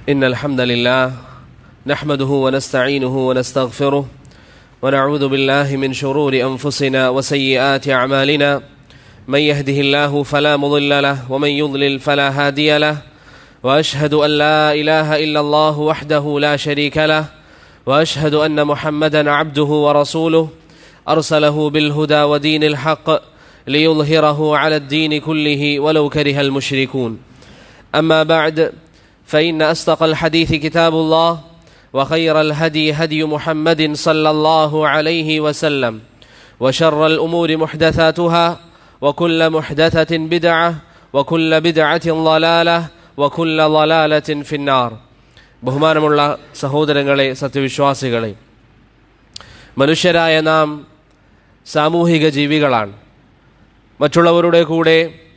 إن الحمد لله نحمده ونستعينه ونستغفره ونعوذ بالله من شرور أنفسنا وسيئات أعمالنا من يهده الله فلا مضل له ومن يضلل فلا هادي له وأشهد أن لا إله إلا الله وحده لا شريك له وأشهد أن محمدا عبده ورسوله أرسله بالهدى ودين الحق ليظهره على الدين كله ولو كره المشركون أما بعد فإن أصدق الحديث كتاب الله وخير الهدي هدي محمد صلى الله عليه وسلم وشر الأمور محدثاتها وكل محدثة بدعة وكل بدعة ضلالة وكل ضلالة في النار ബഹുമാനമുള്ള സഹോദരങ്ങളെ സത്യവിശ്വാസികളെ മനുഷ്യരായ നാം സാമൂഹിക ജീവികളാണ് മറ്റുള്ളവരുടെ കൂടെ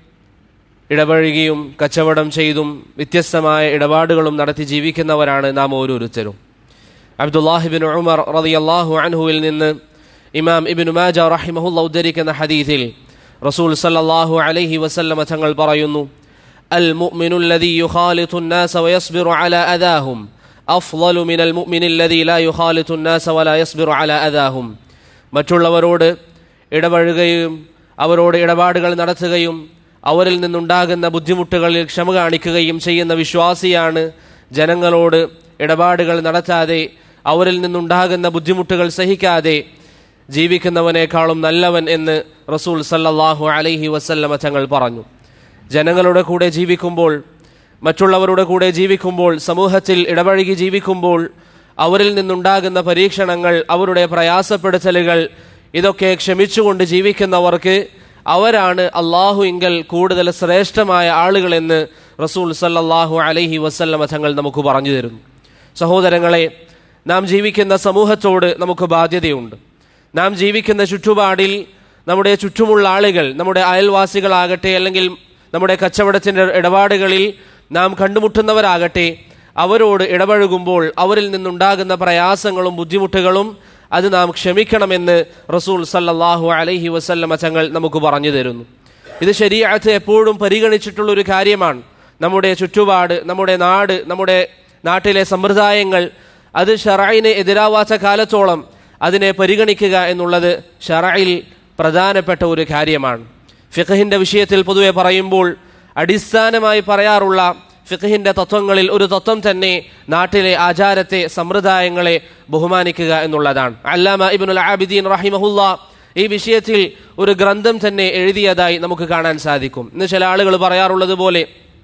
ഇടപഴകിയും കച്ചവടം ചെയ്തും വ്യത്യസ്തമായ ഇടപാടുകളും നടത്തി ജീവിക്കുന്നവരാണ് നാം ഓരോരുത്തരും അബ്ദുല്ലാഹിബിൻ ഉമർ റളിയല്ലാഹു അൻഹുവിൽ നിന്ന് ഇമാം ഇബിൻ മാജ റഹിമഹുല്ല ഉദ്ധരിക്കുന്ന ഹദീസിൽ റസൂൽ സല്ലല്ലാഹു അലൈഹി വസല്ലമ തങ്ങൾ പറയുന്നു അൽ മുഅ്മിനു الذي يخالط الناس ويصبر على أذاهم أفضل من المؤمن الذي لا يخالط الناس ولا يصبر على أذاهم മറ്റുള്ളവരോട് ഇടപഴകുകയും അവരോട് ഇടപാടുകൾ നടത്തുകയും അവരിൽ നിന്നുണ്ടാകുന്ന ബുദ്ധിമുട്ടുകളിൽ ക്ഷമ കാണിക്കുകയും ചെയ്യുന്ന വിശ്വാസിയാണ് ജനങ്ങളോട് ഇടപാടുകൾ നടത്താതെ അവരിൽ നിന്നുണ്ടാകുന്ന ബുദ്ധിമുട്ടുകൾ സഹിക്കാതെ ജീവിക്കുന്നവനേക്കാളും നല്ലവൻ എന്ന് റസൂൽ സല്ലല്ലാഹു അലൈഹി വസല്ലമ തങ്ങൾ പറഞ്ഞു ജനങ്ങളുടെ കൂടെ ജീവിക്കുമ്പോൾ മറ്റുള്ളവരുടെ കൂടെ ജീവിക്കുമ്പോൾ സമൂഹത്തിൽ ഇടപഴകി ജീവിക്കുമ്പോൾ അവരിൽ നിന്നുണ്ടാകുന്ന പരീക്ഷണങ്ങൾ അവരുടെ പ്രയാസപ്പെടുത്തലുകൾ ഇതൊക്കെ ക്ഷമിച്ചുകൊണ്ട് ജീവിക്കുന്നവർക്ക് അവരാണ് അള്ളാഹു ഇങ്കൽ കൂടുതൽ ശ്രേഷ്ഠമായ ആളുകളെന്ന് റസൂൽ സല്ലല്ലാഹു അലൈഹി വസല്ലമ തങ്ങൾ നമുക്ക് പറഞ്ഞു തരുന്നു സഹോദരങ്ങളെ നാം ജീവിക്കുന്ന സമൂഹത്തോട് നമുക്ക് ബാധ്യതയുണ്ട് നാം ജീവിക്കുന്ന ചുറ്റുപാടിൽ നമ്മുടെ ചുറ്റുമുള്ള ആളുകൾ നമ്മുടെ അയൽവാസികളാകട്ടെ അല്ലെങ്കിൽ നമ്മുടെ കച്ചവടത്തിൻ്റെ ഇടപാടുകളിൽ നാം കണ്ടുമുട്ടുന്നവരാകട്ടെ അവരോട് ഇടപഴകുമ്പോൾ അവരിൽ നിന്നുണ്ടാകുന്ന പ്രയാസങ്ങളും ബുദ്ധിമുട്ടുകളും അത് നാം ക്ഷമിക്കണമെന്ന് റസൂൽ സല്ലല്ലാഹു അലൈഹി വസല്ലമ തങ്ങൾ നമുക്ക് പറഞ്ഞു തരുന്നു ഇത് ശരീരത്ത് എപ്പോഴും പരിഗണിച്ചിട്ടുള്ള ഒരു കാര്യമാണ് നമ്മുടെ ചുറ്റുപാട് നമ്മുടെ നാട് നമ്മുടെ നാട്ടിലെ സമ്പ്രദായങ്ങൾ അത് ഷറൈന് എതിരാവാത്ത കാലത്തോളം അതിനെ പരിഗണിക്കുക എന്നുള്ളത് ഷറയിൽ പ്രധാനപ്പെട്ട ഒരു കാര്യമാണ് ഫിഖഹിന്റെ വിഷയത്തിൽ പൊതുവെ പറയുമ്പോൾ അടിസ്ഥാനമായി പറയാറുള്ള ഫിഖഹിന്റെ തത്വങ്ങളിൽ ഒരു തത്വം തന്നെ നാട്ടിലെ ആചാരത്തെ സമ്പ്രദായങ്ങളെ ബഹുമാനിക്കുക എന്നുള്ളതാണ് അല്ലാമ ഇബിനുൽ ആബിദീൻ റഹിമഹുല്ല ഈ വിഷയത്തിൽ ഒരു ഗ്രന്ഥം തന്നെ എഴുതിയതായി നമുക്ക് കാണാൻ സാധിക്കും ഇന്ന് ചില ആളുകൾ പറയാറുള്ളത് പോലെ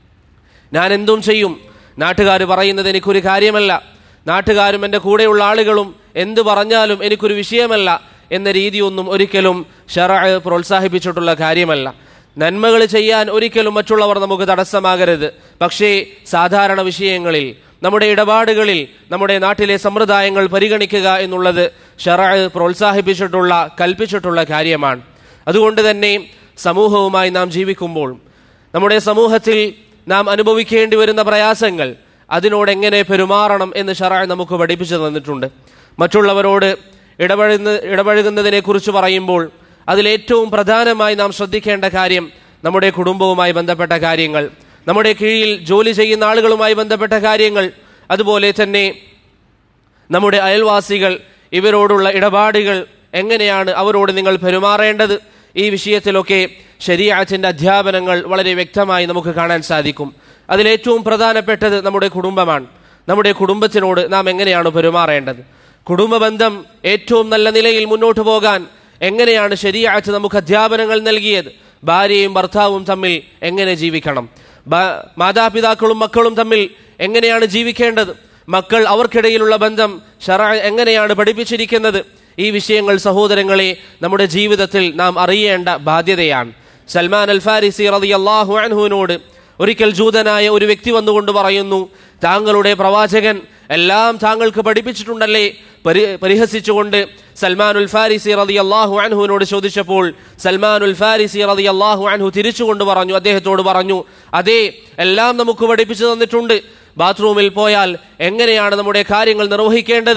ഞാൻ എന്തും ചെയ്യും നാട്ടുകാർ പറയുന്നത് എനിക്കൊരു കാര്യമല്ല നാട്ടുകാരും എൻ്റെ കൂടെയുള്ള ആളുകളും എന്ത് പറഞ്ഞാലും എനിക്കൊരു വിഷയമല്ല എന്ന രീതിയൊന്നും ഒരിക്കലും ഷറ പ്രോത്സാഹിപ്പിച്ചിട്ടുള്ള കാര്യമല്ല നന്മകൾ ചെയ്യാൻ ഒരിക്കലും മറ്റുള്ളവർ നമുക്ക് തടസ്സമാകരുത് പക്ഷേ സാധാരണ വിഷയങ്ങളിൽ നമ്മുടെ ഇടപാടുകളിൽ നമ്മുടെ നാട്ടിലെ സമ്പ്രദായങ്ങൾ പരിഗണിക്കുക എന്നുള്ളത് ഷറ പ്രോത്സാഹിപ്പിച്ചിട്ടുള്ള കൽപ്പിച്ചിട്ടുള്ള കാര്യമാണ് അതുകൊണ്ട് തന്നെ സമൂഹവുമായി നാം ജീവിക്കുമ്പോൾ നമ്മുടെ സമൂഹത്തിൽ നാം അനുഭവിക്കേണ്ടി വരുന്ന പ്രയാസങ്ങൾ അതിനോട് എങ്ങനെ പെരുമാറണം എന്ന് ഷറ നമുക്ക് പഠിപ്പിച്ചു തന്നിട്ടുണ്ട് മറ്റുള്ളവരോട് ഇടപഴകുന്ന ഇടപഴകുന്നതിനെ കുറിച്ച് പറയുമ്പോൾ അതിലേറ്റവും പ്രധാനമായി നാം ശ്രദ്ധിക്കേണ്ട കാര്യം നമ്മുടെ കുടുംബവുമായി ബന്ധപ്പെട്ട കാര്യങ്ങൾ നമ്മുടെ കീഴിൽ ജോലി ചെയ്യുന്ന ആളുകളുമായി ബന്ധപ്പെട്ട കാര്യങ്ങൾ അതുപോലെ തന്നെ നമ്മുടെ അയൽവാസികൾ ഇവരോടുള്ള ഇടപാടുകൾ എങ്ങനെയാണ് അവരോട് നിങ്ങൾ പെരുമാറേണ്ടത് ഈ വിഷയത്തിലൊക്കെ ശരീരത്തിന്റെ അധ്യാപനങ്ങൾ വളരെ വ്യക്തമായി നമുക്ക് കാണാൻ സാധിക്കും അതിലേറ്റവും പ്രധാനപ്പെട്ടത് നമ്മുടെ കുടുംബമാണ് നമ്മുടെ കുടുംബത്തിനോട് നാം എങ്ങനെയാണ് പെരുമാറേണ്ടത് കുടുംബ ബന്ധം ഏറ്റവും നല്ല നിലയിൽ മുന്നോട്ട് പോകാൻ എങ്ങനെയാണ് ശരിയാഴ്ച നമുക്ക് അധ്യാപനങ്ങൾ നൽകിയത് ഭാര്യയും ഭർത്താവും തമ്മിൽ എങ്ങനെ ജീവിക്കണം മാതാപിതാക്കളും മക്കളും തമ്മിൽ എങ്ങനെയാണ് ജീവിക്കേണ്ടത് മക്കൾ അവർക്കിടയിലുള്ള ബന്ധം ഷറ എങ്ങനെയാണ് പഠിപ്പിച്ചിരിക്കുന്നത് ഈ വിഷയങ്ങൾ സഹോദരങ്ങളെ നമ്മുടെ ജീവിതത്തിൽ നാം അറിയേണ്ട ബാധ്യതയാണ് സൽമാൻ അൽ ഫാരിസി റളിയല്ലാഹു അൻഹുവിനോട് ഒരിക്കൽ ജൂതനായ ഒരു വ്യക്തി വന്നുകൊണ്ട് പറയുന്നു താങ്കളുടെ പ്രവാചകൻ എല്ലാം താങ്കൾക്ക് പഠിപ്പിച്ചിട്ടുണ്ടല്ലേ പരി പരിഹസിച്ചുകൊണ്ട് സൽമാനുൽ ഫാരിസി റതി അള്ളാഹു അൻഹുവിനോട് ചോദിച്ചപ്പോൾ സൽമാനുൽ ഫാരിസി റതി അള്ളാഹു അൻഹു തിരിച്ചുകൊണ്ട് പറഞ്ഞു അദ്ദേഹത്തോട് പറഞ്ഞു അതെ എല്ലാം നമുക്ക് പഠിപ്പിച്ചു തന്നിട്ടുണ്ട് ബാത്റൂമിൽ പോയാൽ എങ്ങനെയാണ് നമ്മുടെ കാര്യങ്ങൾ നിർവഹിക്കേണ്ടത്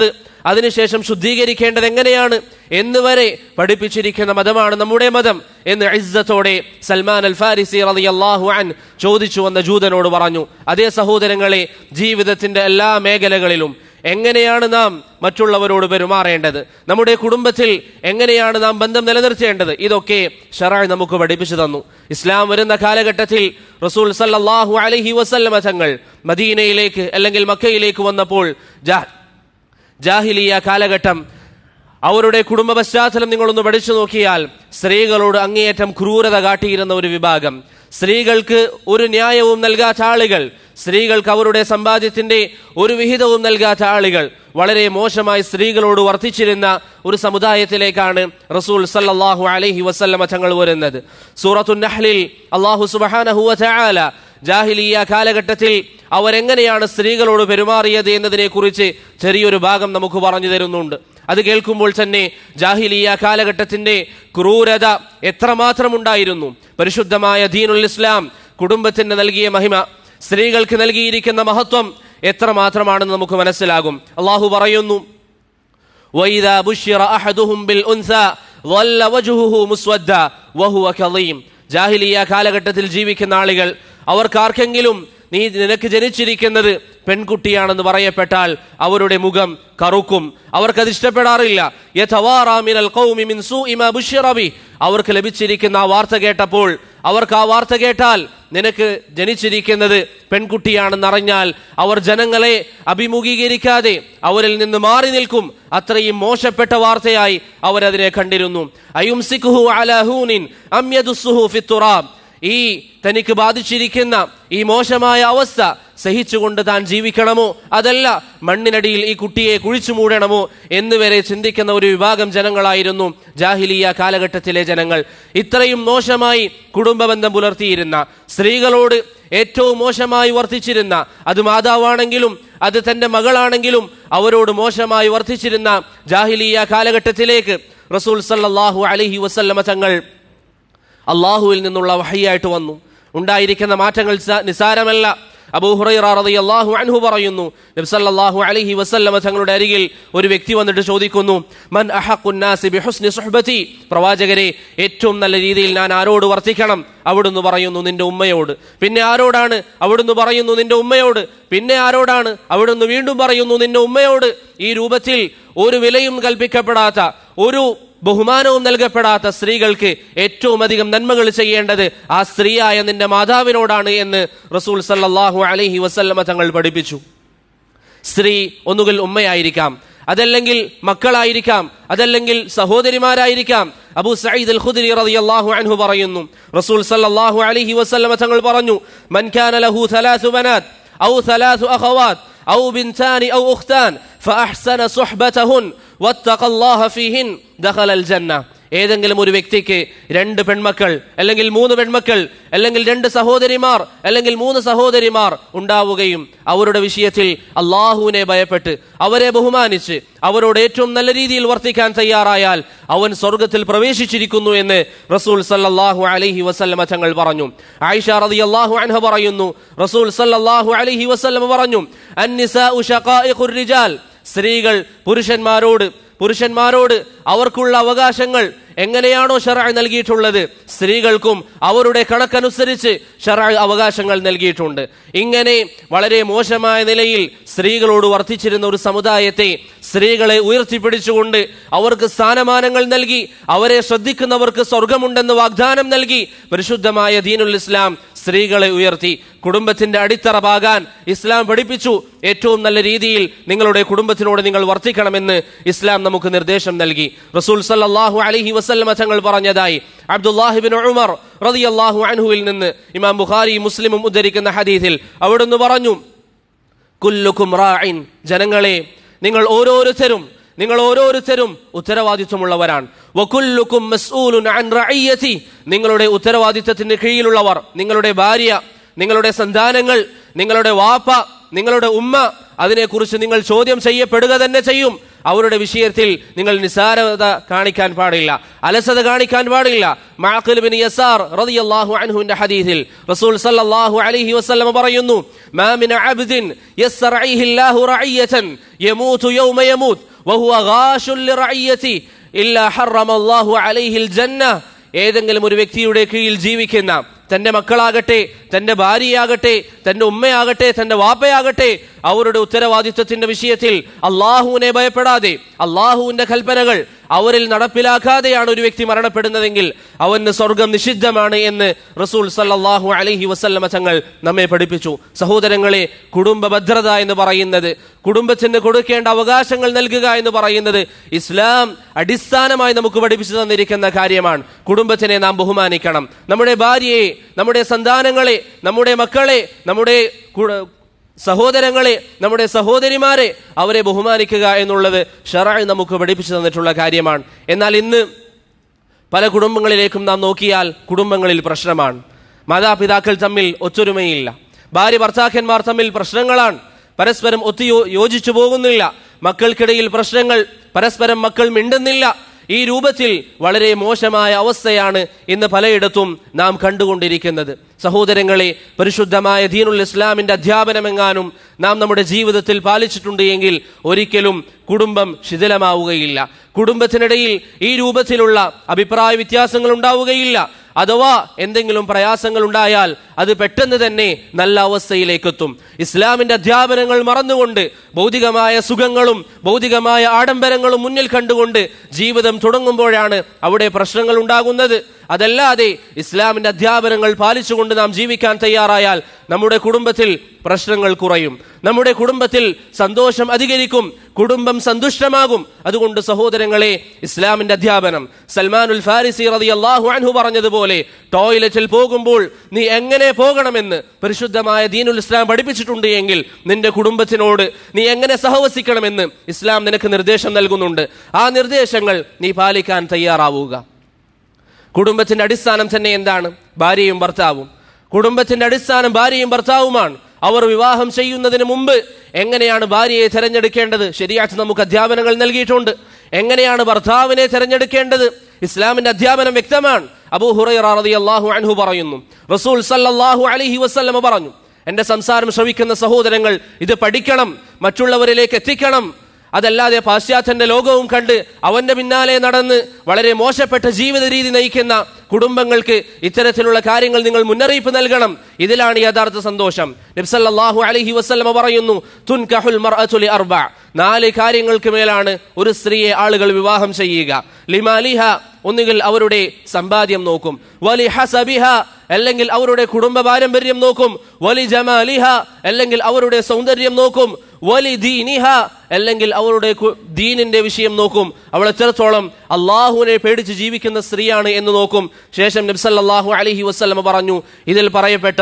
അതിനുശേഷം ശുദ്ധീകരിക്കേണ്ടത് എങ്ങനെയാണ് എന്ന് വരെ പഠിപ്പിച്ചിരിക്കുന്ന മതമാണ് നമ്മുടെ മതം എന്ന് ഇസ്സത്തോടെ സൽമാൻ അൽ ഫാരിസി റളിയല്ലാഹു അൻ ചോദിച്ചു വന്ന ജൂതനോട് പറഞ്ഞു അതേ സഹോദരങ്ങളെ ജീവിതത്തിന്റെ എല്ലാ മേഖലകളിലും എങ്ങനെയാണ് നാം മറ്റുള്ളവരോട് പെരുമാറേണ്ടത് നമ്മുടെ കുടുംബത്തിൽ എങ്ങനെയാണ് നാം ബന്ധം നിലനിർത്തേണ്ടത് ഇതൊക്കെ ഷറായ് നമുക്ക് പഠിപ്പിച്ചു തന്നു ഇസ്ലാം വരുന്ന കാലഘട്ടത്തിൽ റസൂൽ സല്ലല്ലാഹു അലൈഹി വസല്ലമ തങ്ങൾ മദീനയിലേക്ക് അല്ലെങ്കിൽ മക്കയിലേക്ക് വന്നപ്പോൾ ജാ ജാഹിലിയ കാലഘട്ടം അവരുടെ കുടുംബ പശ്ചാത്തലം നിങ്ങളൊന്ന് പഠിച്ചു നോക്കിയാൽ സ്ത്രീകളോട് അങ്ങേയറ്റം ക്രൂരത കാട്ടിയിരുന്ന ഒരു വിഭാഗം സ്ത്രീകൾക്ക് ഒരു ന്യായവും നൽകാത്ത ആളുകൾ സ്ത്രീകൾക്ക് അവരുടെ സമ്പാദ്യത്തിന്റെ ഒരു വിഹിതവും നൽകാത്ത ആളുകൾ വളരെ മോശമായി സ്ത്രീകളോട് വർത്തിച്ചിരുന്ന ഒരു സമുദായത്തിലേക്കാണ് റസൂൽ സല്ലല്ലാഹു അലൈഹി വസല്ലമ തങ്ങൾ വരുന്നത് സൂറത്തു നഹ്ലിൽ അള്ളാഹു സുബ്ഹാനഹു വ തആല ജാഹിലിയ കാലഘട്ടത്തിൽ അവരെങ്ങനെയാണ് സ്ത്രീകളോട് പെരുമാറിയത് എന്നതിനെ കുറിച്ച് ചെറിയൊരു ഭാഗം നമുക്ക് പറഞ്ഞു തരുന്നുണ്ട് അത് കേൾക്കുമ്പോൾ തന്നെ ജാഹിലിയ കാലഘട്ടത്തിന്റെ ക്രൂരത എത്രമാത്രം ഉണ്ടായിരുന്നു പരിശുദ്ധമായ ദീനുൽ ഇസ്ലാം കുടുംബത്തിന് നൽകിയ മഹിമ സ്ത്രീകൾക്ക് നൽകിയിരിക്കുന്ന മഹത്വം എത്രമാത്രമാണെന്ന് നമുക്ക് മനസ്സിലാകും അള്ളാഹു പറയുന്നു وإذا بشر أحدهم بالأنثى ظل وجهه مسودا وهو كظيم ജാഹിലിയ കാലഘട്ടത്തിൽ ജീവിക്കുന്ന ആളുകൾ അവർക്കാർക്കെങ്കിലും നീ നിനക്ക് ജനിച്ചിരിക്കുന്നത് പെൺകുട്ടിയാണെന്ന് പറയപ്പെട്ടാൽ അവരുടെ മുഖം കറുക്കും അവർക്കത് ഇഷ്ടപ്പെടാറില്ല യഥവാറാ മിനൽ ഖൗമി മിൻ സൂഇ മാ ബുശ്ശിറ ബി. അവർക്ക് ലഭിച്ചിരിക്കുന്ന ആ വാർത്ത കേട്ടപ്പോൾ അവർക്ക് ആ വാർത്ത കേട്ടാൽ നിനക്ക് ജനിച്ചിരിക്കുന്നത് പെൺകുട്ടിയാണെന്നറിഞ്ഞാൽ അവർ ജനങ്ങളെ അഭിമുഖീകരിക്കാതെ അവരിൽ നിന്ന് മാറി നിൽക്കും അത്രയും മോശപ്പെട്ട വാർത്തയായി അവരതിനെ കണ്ടിരുന്നു അയുംസിക്കുഹു അലഹൂനിൻ അമ്യദുസ്സുഹു ഫിത്തുറാം ഈ തനിക്ക് ബാധിച്ചിരിക്കുന്ന ഈ മോശമായ അവസ്ഥ സഹിച്ചുകൊണ്ട് താൻ ജീവിക്കണമോ അതല്ല മണ്ണിനടിയിൽ ഈ കുട്ടിയെ കുഴിച്ചു മൂടണമോ എന്നുവരെ ചിന്തിക്കുന്ന ഒരു വിഭാഗം ജനങ്ങളായിരുന്നു ജാഹിലിയ കാലഘട്ടത്തിലെ ജനങ്ങൾ ഇത്രയും മോശമായി കുടുംബബന്ധം പുലർത്തിയിരുന്ന സ്ത്രീകളോട് ഏറ്റവും മോശമായി വർത്തിച്ചിരുന്ന അത് മാതാവാണെങ്കിലും അത് തന്റെ മകളാണെങ്കിലും അവരോട് മോശമായി വർത്തിച്ചിരുന്ന ജാഹിലിയ കാലഘട്ടത്തിലേക്ക് റസൂൽ സല്ലല്ലാഹു അലൈഹി വസല്ലമ തങ്ങൾ അള്ളാഹുവിൽ നിന്നുള്ള വഹയ്യായിട്ട് വന്നു ഉണ്ടായിരിക്കുന്ന മാറ്റങ്ങൾ സ- നിസാരമല്ല അബൂ ഹുറൈറ റളിയല്ലാഹു അൻഹു പറയുന്നു നബി സല്ലല്ലാഹു അലൈഹി വസല്ലമ തങ്ങളുടെ അരികിൽ ഒരു വ്യക്തി വന്നിട്ട് ചോദിക്കുന്നു മൻ അഹഖുൻ നാസി ബിഹുസ്നി സുഹ്ബതി പ്രവാചകരെ ഏറ്റവും നല്ല രീതിയിൽ ഞാൻ ആരോട് വർത്തിക്കണം അവിടുന്ന് പറയുന്നു നിന്റെ ഉമ്മയോട് പിന്നെ ആരോടാണ് അവിടുന്ന് പറയുന്നു നിന്റെ ഉമ്മയോട് പിന്നെ ആരോടാണ് അവിടുന്ന് വീണ്ടും പറയുന്നു നിന്റെ ഉമ്മയോട് ഈ രൂപത്തിൽ ഒരു വിലയും കൽപ്പിക്കപ്പെടാത്ത ഒരു ബഹുമാനവും നൽകപ്പെടാത്ത സ്ത്രീകൾക്ക് ഏറ്റവും അധികം നന്മകൾ ചെയ്യേണ്ടത് ആ സ്ത്രീയായ നിന്റെ മാതാവിനോടാണ് എന്ന് റസൂൽ സല്ലല്ലാഹു അലൈഹി വസല്ലമ തങ്ങൾ പഠിപ്പിച്ചു സ്ത്രീ ഒന്നുകിൽ ഉമ്മയായിരിക്കാം അതല്ലെങ്കിൽ മക്കളായിരിക്കാം അതല്ലെങ്കിൽ സഹോദരിമാരായിരിക്കാം അബൂ സഈദ് അൽ ഖുദ്രി റളിയല്ലാഹു അൻഹു പറയുന്നു റസൂൽ സല്ലല്ലാഹു അലൈഹി വസല്ലമ തങ്ങൾ പറഞ്ഞു മൻ കാന ലഹു ثلاث ബനാത് ഔ ثلاث അഖവാത് ഔ ബിൻതാൻ ഔ ഉഖ്താൻ فأحسن صحبتهن واتقى الله فيهن دخل الجنة ഏതെങ്കിലും ഒരു വ്യക്തിക്ക് രണ്ട് പെൺമക്കൾ അല്ലെങ്കിൽ മൂന്ന് പെൺമക്കൾ അല്ലെങ്കിൽ രണ്ട് സഹോദരിമാർ അല്ലെങ്കിൽ മൂന്ന് സഹോദരിമാർ ഉണ്ടാവുകയും അവരുടെ വിഷയത്തിൽ അള്ളാഹുവിനെ ഭയപ്പെട്ട് അവരെ ബഹുമാനിച്ച് അവരോട് ഏറ്റവും നല്ല രീതിയിൽ വർത്തിക്കാൻ തയ്യാറായാൽ അവൻ സ്വർഗത്തിൽ പ്രവേശിച്ചിരിക്കുന്നു എന്ന് റസൂൽ സല്ലല്ലാഹു അലൈഹി വസല്ലമ തങ്ങൾ പറഞ്ഞു ആയിഷ റളിയല്ലാഹു അൻഹ പറയുന്നു റസൂൽ സല്ലല്ലാഹു അലൈഹി വസല്ലമ പറഞ്ഞു അന്നിസാഉ ശഖായിഖുർ റിജാൽ സ്ത്രീകൾ പുരുഷന്മാരോട് പുരുഷന്മാരോട് അവർക്കുള്ള അവകാശങ്ങൾ എങ്ങനെയാണോ ഷറ നൽകിയിട്ടുള്ളത് സ്ത്രീകൾക്കും അവരുടെ കണക്കനുസരിച്ച് ഷറ അവകാശങ്ങൾ നൽകിയിട്ടുണ്ട് ഇങ്ങനെ വളരെ മോശമായ നിലയിൽ സ്ത്രീകളോട് വർദ്ധിച്ചിരുന്ന ഒരു സമുദായത്തെ സ്ത്രീകളെ ഉയർത്തിപ്പിടിച്ചുകൊണ്ട് അവർക്ക് സ്ഥാനമാനങ്ങൾ നൽകി അവരെ ശ്രദ്ധിക്കുന്നവർക്ക് സ്വർഗമുണ്ടെന്ന് വാഗ്ദാനം നൽകി പരിശുദ്ധമായ ദീനുൽ ഇസ്ലാം സ്ത്രീകളെ ഉയർത്തി കുടുംബത്തിന്റെ അടിത്തറ പാകാൻ ഇസ്ലാം പഠിപ്പിച്ചു ഏറ്റവും നല്ല രീതിയിൽ നിങ്ങളുടെ കുടുംബത്തിനോട് നിങ്ങൾ വർത്തിക്കണമെന്ന് ഇസ്ലാം നമുക്ക് നിർദ്ദേശം നൽകി റസൂൽ സല്ലല്ലാഹു അലൈഹി വസല്ലമ തങ്ങൾ പറഞ്ഞതായി അബ്ദുല്ലാഹിബിൻ ഉമർ റളിയല്ലാഹു അൻഹുവിൽ നിന്ന് ഇമാം ബുഖാരി മുസ്ലിമും ഉദ്ധരിക്കുന്ന ഹദീസിൽ അവിടുന്ന് പറഞ്ഞു കുല്ലുക്കും റാഇൻ ജനങ്ങളെ നിങ്ങൾ ഓരോരുത്തരും നിങ്ങൾ ഓരോരുത്തരും ഉത്തരവാദിത്വമുള്ളവരാണ് വകുല്ലുക്കും മസ്ഊലുൻ അൻ റഅയ്യതി നിങ്ങളുടെ ഉത്തരവാദിത്വത്തിന് കീഴിലുള്ളവർ നിങ്ങളുടെ ഭാര്യ നിങ്ങളുടെ സന്താനങ്ങൾ നിങ്ങളുടെ വാപ്പ നിങ്ങളുടെ ഉമ്മ അതിനെക്കുറിച്ച് നിങ്ങൾ ചോദ്യം ചെയ്യപ്പെടുക തന്നെ ചെയ്യും അവരുടെ വിഷയത്തിൽ നിങ്ങൾ നിസാരത കാണിക്കാൻ പാടില്ല അലസത കാണിക്കാൻ പാടില്ല മാഖിൽ ബിൻ യസാർ റളിയല്ലാഹു അൻഹുവിന്റെ ഹദീസിൽ റസൂൽ സല്ലല്ലാഹു അലൈഹി വസല്ലം പറയുന്നു മാ മിൻ അബ്ദിൻ യസ്റഈഹി അല്ലാഹു റഅയ്യതൻ യമൂതു യൗമ യമൂത് വഹുവ ഗാശുൽ ലിറഇയ്യതി ഇല്ലാ ഹറമല്ലാഹു അലൈഹിൽ ജന്ന ഏതെങ്കിലും ഒരു വ്യക്തിയുടെ കീഴിൽ ജീവിക്കുന്ന തന്റെ മക്കളാകട്ടെ തന്റെ ഭാര്യയാകട്ടെ തന്റെ ഉമ്മയാകട്ടെ തന്റെ വാപ്പയാകട്ടെ അവരുടെ ഉത്തരവാദിത്വത്തിന്റെ വിഷയത്തിൽ അള്ളാഹുവിനെ ഭയപ്പെടാതെ അള്ളാഹുവിന്റെ കൽപ്പനകൾ അവരിൽ നടപ്പിലാക്കാതെയാണ് ഒരു വ്യക്തി മരണപ്പെടുന്നതെങ്കിൽ അവന് സ്വർഗം നിഷിദ്ധമാണ് എന്ന് റസൂൽ സല്ലാഹു അലഹി വസല്ലമ തങ്ങൾ നമ്മെ പഠിപ്പിച്ചു സഹോദരങ്ങളെ കുടുംബ ഭദ്രത എന്ന് പറയുന്നത് കുടുംബത്തിന് കൊടുക്കേണ്ട അവകാശങ്ങൾ നൽകുക എന്ന് പറയുന്നത് ഇസ്ലാം അടിസ്ഥാനമായി നമുക്ക് പഠിപ്പിച്ചു തന്നിരിക്കുന്ന കാര്യമാണ് കുടുംബത്തിനെ നാം ബഹുമാനിക്കണം നമ്മുടെ ഭാര്യയെ നമ്മുടെ സന്താനങ്ങളെ നമ്മുടെ മക്കളെ നമ്മുടെ കു- സഹോദരങ്ങളെ നമ്മുടെ സഹോദരിമാരെ അവരെ ബഹുമാനിക്കുക എന്നുള്ളത് ഷറായി നമുക്ക് പഠിപ്പിച്ചു തന്നിട്ടുള്ള കാര്യമാണ് എന്നാൽ ഇന്ന് പല കുടുംബങ്ങളിലേക്കും നാം നോക്കിയാൽ കുടുംബങ്ങളിൽ പ്രശ്നമാണ് മാതാപിതാക്കൾ തമ്മിൽ ഒത്തൊരുമയില്ല ഭാര്യ ഭർത്താക്കന്മാർ തമ്മിൽ പ്രശ്നങ്ങളാണ് പരസ്പരം ഒത്തു യോ- യോജിച്ചു പോകുന്നില്ല മക്കൾക്കിടയിൽ പ്രശ്നങ്ങൾ പരസ്പരം മക്കൾ മിണ്ടുന്നില്ല ഈ രൂപത്തിൽ വളരെ മോശമായ അവസ്ഥയാണ് ഇന്ന് പലയിടത്തും നാം കണ്ടുകൊണ്ടിരിക്കുന്നത് സഹോദരങ്ങളെ പരിശുദ്ധമായ ദീനുൽ ഇസ്ലാമിന്റെ അധ്യാപനമെങ്ങാനും നാം നമ്മുടെ ജീവിതത്തിൽ പാലിച്ചിട്ടുണ്ട് എങ്കിൽ ഒരിക്കലും കുടുംബം ശിഥിലമാവുകയില്ല കുടുംബത്തിനിടയിൽ ഈ രൂപത്തിലുള്ള അഭിപ്രായ വ്യത്യാസങ്ങൾ ഉണ്ടാവുകയില്ല അഥവാ എന്തെങ്കിലും പ്രയാസങ്ങൾ ഉണ്ടായാൽ അത് പെട്ടെന്ന് തന്നെ നല്ല അവസ്ഥയിലേക്ക് എത്തും ഇസ്ലാമിന്റെ അധ്യാപനങ്ങൾ മറന്നുകൊണ്ട് ഭൗതികമായ സുഖങ്ങളും ഭൗതികമായ ആഡംബരങ്ങളും മുന്നിൽ കണ്ടുകൊണ്ട് ജീവിതം തുടങ്ങുമ്പോഴാണ് അവിടെ പ്രശ്നങ്ങൾ ഉണ്ടാകുന്നത് അതല്ലാതെ ഇസ്ലാമിന്റെ അധ്യാപനങ്ങൾ പാലിച്ചുകൊണ്ട് നാം ജീവിക്കാൻ തയ്യാറായാൽ നമ്മുടെ കുടുംബത്തിൽ പ്രശ്നങ്ങൾ കുറയും നമ്മുടെ കുടുംബത്തിൽ സന്തോഷം അധികരിക്കും കുടുംബം സന്തുഷ്ടമാകും അതുകൊണ്ട് സഹോദരങ്ങളെ ഇസ്ലാമിന്റെ അധ്യാപനം സൽമാനുൽ ഫാരിസി റതി അള്ളാഹു അൻഹു പറഞ്ഞതുപോലെ ടോയ്ലറ്റിൽ പോകുമ്പോൾ നീ എങ്ങനെ പോകണമെന്ന് പരിശുദ്ധമായ ദീനുൽ ഇസ്ലാം പഠിപ്പിച്ചിട്ടുണ്ട് എങ്കിൽ നിന്റെ കുടുംബത്തിനോട് നീ എങ്ങനെ സഹവസിക്കണമെന്ന് ഇസ്ലാം നിനക്ക് നിർദ്ദേശം നൽകുന്നുണ്ട് ആ നിർദ്ദേശങ്ങൾ നീ പാലിക്കാൻ തയ്യാറാവുക കുടുംബത്തിന്റെ അടിസ്ഥാനം തന്നെ എന്താണ് ഭാര്യയും ഭർത്താവും കുടുംബത്തിന്റെ അടിസ്ഥാനം ഭാര്യയും ഭർത്താവുമാണ് അവർ വിവാഹം ചെയ്യുന്നതിന് മുമ്പ് എങ്ങനെയാണ് ഭാര്യയെ തെരഞ്ഞെടുക്കേണ്ടത് ശരിയായിട്ട് നമുക്ക് അധ്യാപനങ്ങൾ നൽകിയിട്ടുണ്ട് എങ്ങനെയാണ് ഭർത്താവിനെ തെരഞ്ഞെടുക്കേണ്ടത് ഇസ്ലാമിന്റെ അധ്യാപനം വ്യക്തമാണ് അബൂ ഹുറൈറ റളിയല്ലാഹു അൻഹു പറയുന്നു റസൂൽ സല്ലല്ലാഹു അലൈഹി വസല്ലമ പറഞ്ഞു എന്റെ സംസാരം ശ്രവിക്കുന്ന സഹോദരങ്ങൾ ഇത് പഠിക്കണം മറ്റുള്ളവരിലേക്ക് എത്തിക്കണം അതല്ലാതെ പാശ്ചാത്യന്റെ ലോകവും കണ്ട് അവന്റെ പിന്നാലെ നടന്ന് വളരെ മോശപ്പെട്ട ജീവിത രീതി നയിക്കുന്ന കുടുംബങ്ങൾക്ക് ഇത്തരത്തിലുള്ള കാര്യങ്ങൾ നിങ്ങൾ മുന്നറിയിപ്പ് നൽകണം ഇതിലാണ് യഥാർത്ഥ സന്തോഷം നബ്സല്ലാഹു അലഹി വസ്ലമ പറയുന്നു തുൻകഹുൽ മർഅത്തുലി അർബ നാല് കാര്യങ്ങൾക്ക് മേലാണ് ഒരു സ്ത്രീയെ ആളുകൾ വിവാഹം ചെയ്യുക ലിമാലിഹ ഒന്നുകിൽ അവരുടെ സമ്പാദ്യം നോക്കും വലി ഹസബിഹ അല്ലെങ്കിൽ അവരുടെ കുടുംബ പാരമ്പര്യം നോക്കും വലി ജമാലിഹ അല്ലെങ്കിൽ അവരുടെ സൗന്ദര്യം നോക്കും വലി ദീനിഹ അല്ലെങ്കിൽ അവരുടെ കു- ദീനിന്റെ വിഷയം നോക്കും അവൾ എത്രത്തോളം അള്ളാഹുവിനെ പേടിച്ച് ജീവിക്കുന്ന സ്ത്രീയാണ് എന്ന് നോക്കും ശേഷം നബ്സല്ലാഹു അലഹി വസ്ലമ പറഞ്ഞു ഇതിൽ പറയപ്പെട്ട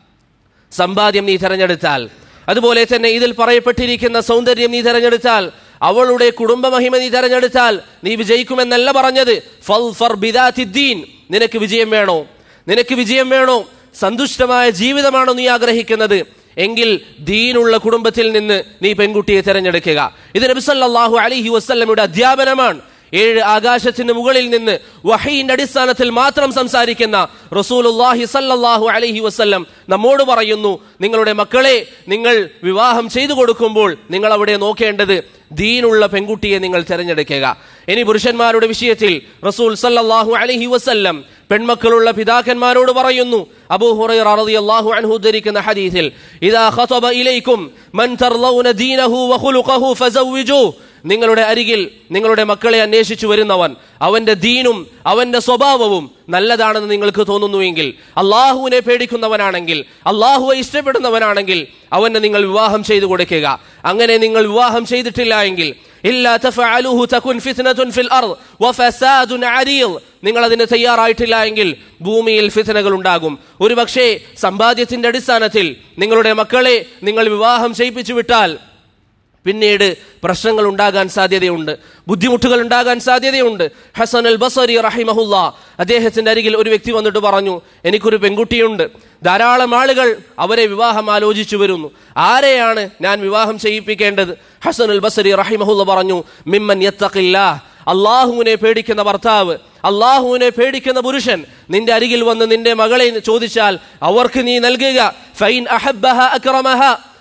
സമ്പാദ്യം നീ തെരഞ്ഞെടുത്താൽ അതുപോലെ തന്നെ ഇതിൽ പറയപ്പെട്ടിരിക്കുന്ന സൗന്ദര്യം നീ തെരഞ്ഞെടുത്താൽ അവളുടെ കുടുംബ മഹിമ നീ തെരഞ്ഞെടുത്താൽ നീ വിജയിക്കുമെന്നല്ല പറഞ്ഞത് ഫൽ ഫർ ബിദാത്തി ദീൻ നിനക്ക് വിജയം വേണോ നിനക്ക് വിജയം വേണോ സന്തുഷ്ടമായ ജീവിതമാണോ നീ ആഗ്രഹിക്കുന്നത് എങ്കിൽ ദീനുള്ള കുടുംബത്തിൽ നിന്ന് നീ പെൺകുട്ടിയെ തെരഞ്ഞെടുക്കുക ഇത് നബിസല്ലാഹു അലഹി വസ്ല്ലമയുടെ അധ്യാപനമാണ് ഏഴ് ആകാശത്തിന് മുകളിൽ നിന്ന് വഹീന്റെ അടിസ്ഥാനത്തിൽ മാത്രം സംസാരിക്കുന്ന റസൂലുല്ലാഹി സല്ലല്ലാഹു അലൈഹി വസല്ലം നമ്മോട് പറയുന്നു നിങ്ങളുടെ മക്കളെ നിങ്ങൾ വിവാഹം ചെയ്തു കൊടുക്കുമ്പോൾ നിങ്ങൾ അവിടെ നോക്കേണ്ടത് ദീനുള്ള പെൺകുട്ടിയെ നിങ്ങൾ തിരഞ്ഞെടുക്കുക ഇനി പുരുഷന്മാരുടെ വിഷയത്തിൽ റസൂൽ സല്ലല്ലാഹു അലൈഹി വസല്ലം പെൺമക്കളുള്ള പിതാക്കന്മാരോട് പറയുന്നു അബൂ ഹുറൈറ റളിയല്ലാഹു അൻഹു ഉദ്ധരിക്കുന്ന ഹദീസിൽ ഇദാ ഖതബ ഇലൈക്കും മൻ തർലൗന ദീനഹു വഖുലുഖഹു ഫസവ്വിജൂഹു നിങ്ങളുടെ അരികിൽ നിങ്ങളുടെ മക്കളെ അന്വേഷിച്ചു വരുന്നവൻ അവന്റെ ദീനും അവന്റെ സ്വഭാവവും നല്ലതാണെന്ന് നിങ്ങൾക്ക് തോന്നുന്നുവെങ്കിൽ അള്ളാഹുവിനെ പേടിക്കുന്നവനാണെങ്കിൽ അള്ളാഹുവെ ഇഷ്ടപ്പെടുന്നവനാണെങ്കിൽ അവന് നിങ്ങൾ വിവാഹം ചെയ്തു കൊടുക്കുക അങ്ങനെ നിങ്ങൾ വിവാഹം ചെയ്തിട്ടില്ല എങ്കിൽ ഇല്ലാ തഫഅലുഹു തകുൻ ഫിത്നതുൻ ഫിൽ അർദ് വഫസാദുൻ അരീദ് നിങ്ങൾ അതിന് തയ്യാറായിട്ടില്ല എങ്കിൽ ഭൂമിയിൽ ഫിത്തനകൾ ഉണ്ടാകും ഒരുപക്ഷേ സമ്പാദ്യത്തിന്റെ അടിസ്ഥാനത്തിൽ നിങ്ങളുടെ മക്കളെ നിങ്ങൾ വിവാഹം ചെയ്യിപ്പിച്ചു വിട്ടാൽ പിന്നീട് പ്രശ്നങ്ങൾ ഉണ്ടാകാൻ സാധ്യതയുണ്ട് ബുദ്ധിമുട്ടുകൾ ഉണ്ടാകാൻ സാധ്യതയുണ്ട് ഹസൻ അൽ ബസരി റഹിമഹുല്ല അദ്ദേഹത്തിന്റെ അരികിൽ ഒരു വ്യക്തി വന്നിട്ട് പറഞ്ഞു എനിക്കൊരു പെൺകുട്ടിയുണ്ട് ധാരാളം ആളുകൾ അവരെ വിവാഹം ആലോചിച്ചു വരുന്നു ആരെയാണ് ഞാൻ വിവാഹം ചെയ്യിപ്പിക്കേണ്ടത് ഹസൻ അൽ ബസരി റഹിമഹുല്ല പറഞ്ഞു മിമ്മൻ യത്തഖില്ലാ അള്ളാഹുവിനെ പേടിക്കുന്ന ഭർത്താവ് അള്ളാഹുവിനെ പേടിക്കുന്ന പുരുഷൻ നിന്റെ അരികിൽ വന്ന് നിന്റെ മകളെ ചോദിച്ചാൽ അവർക്ക് നീ നൽകുക ഫൈൻ അഹബ്ബഹ അക്രമഹ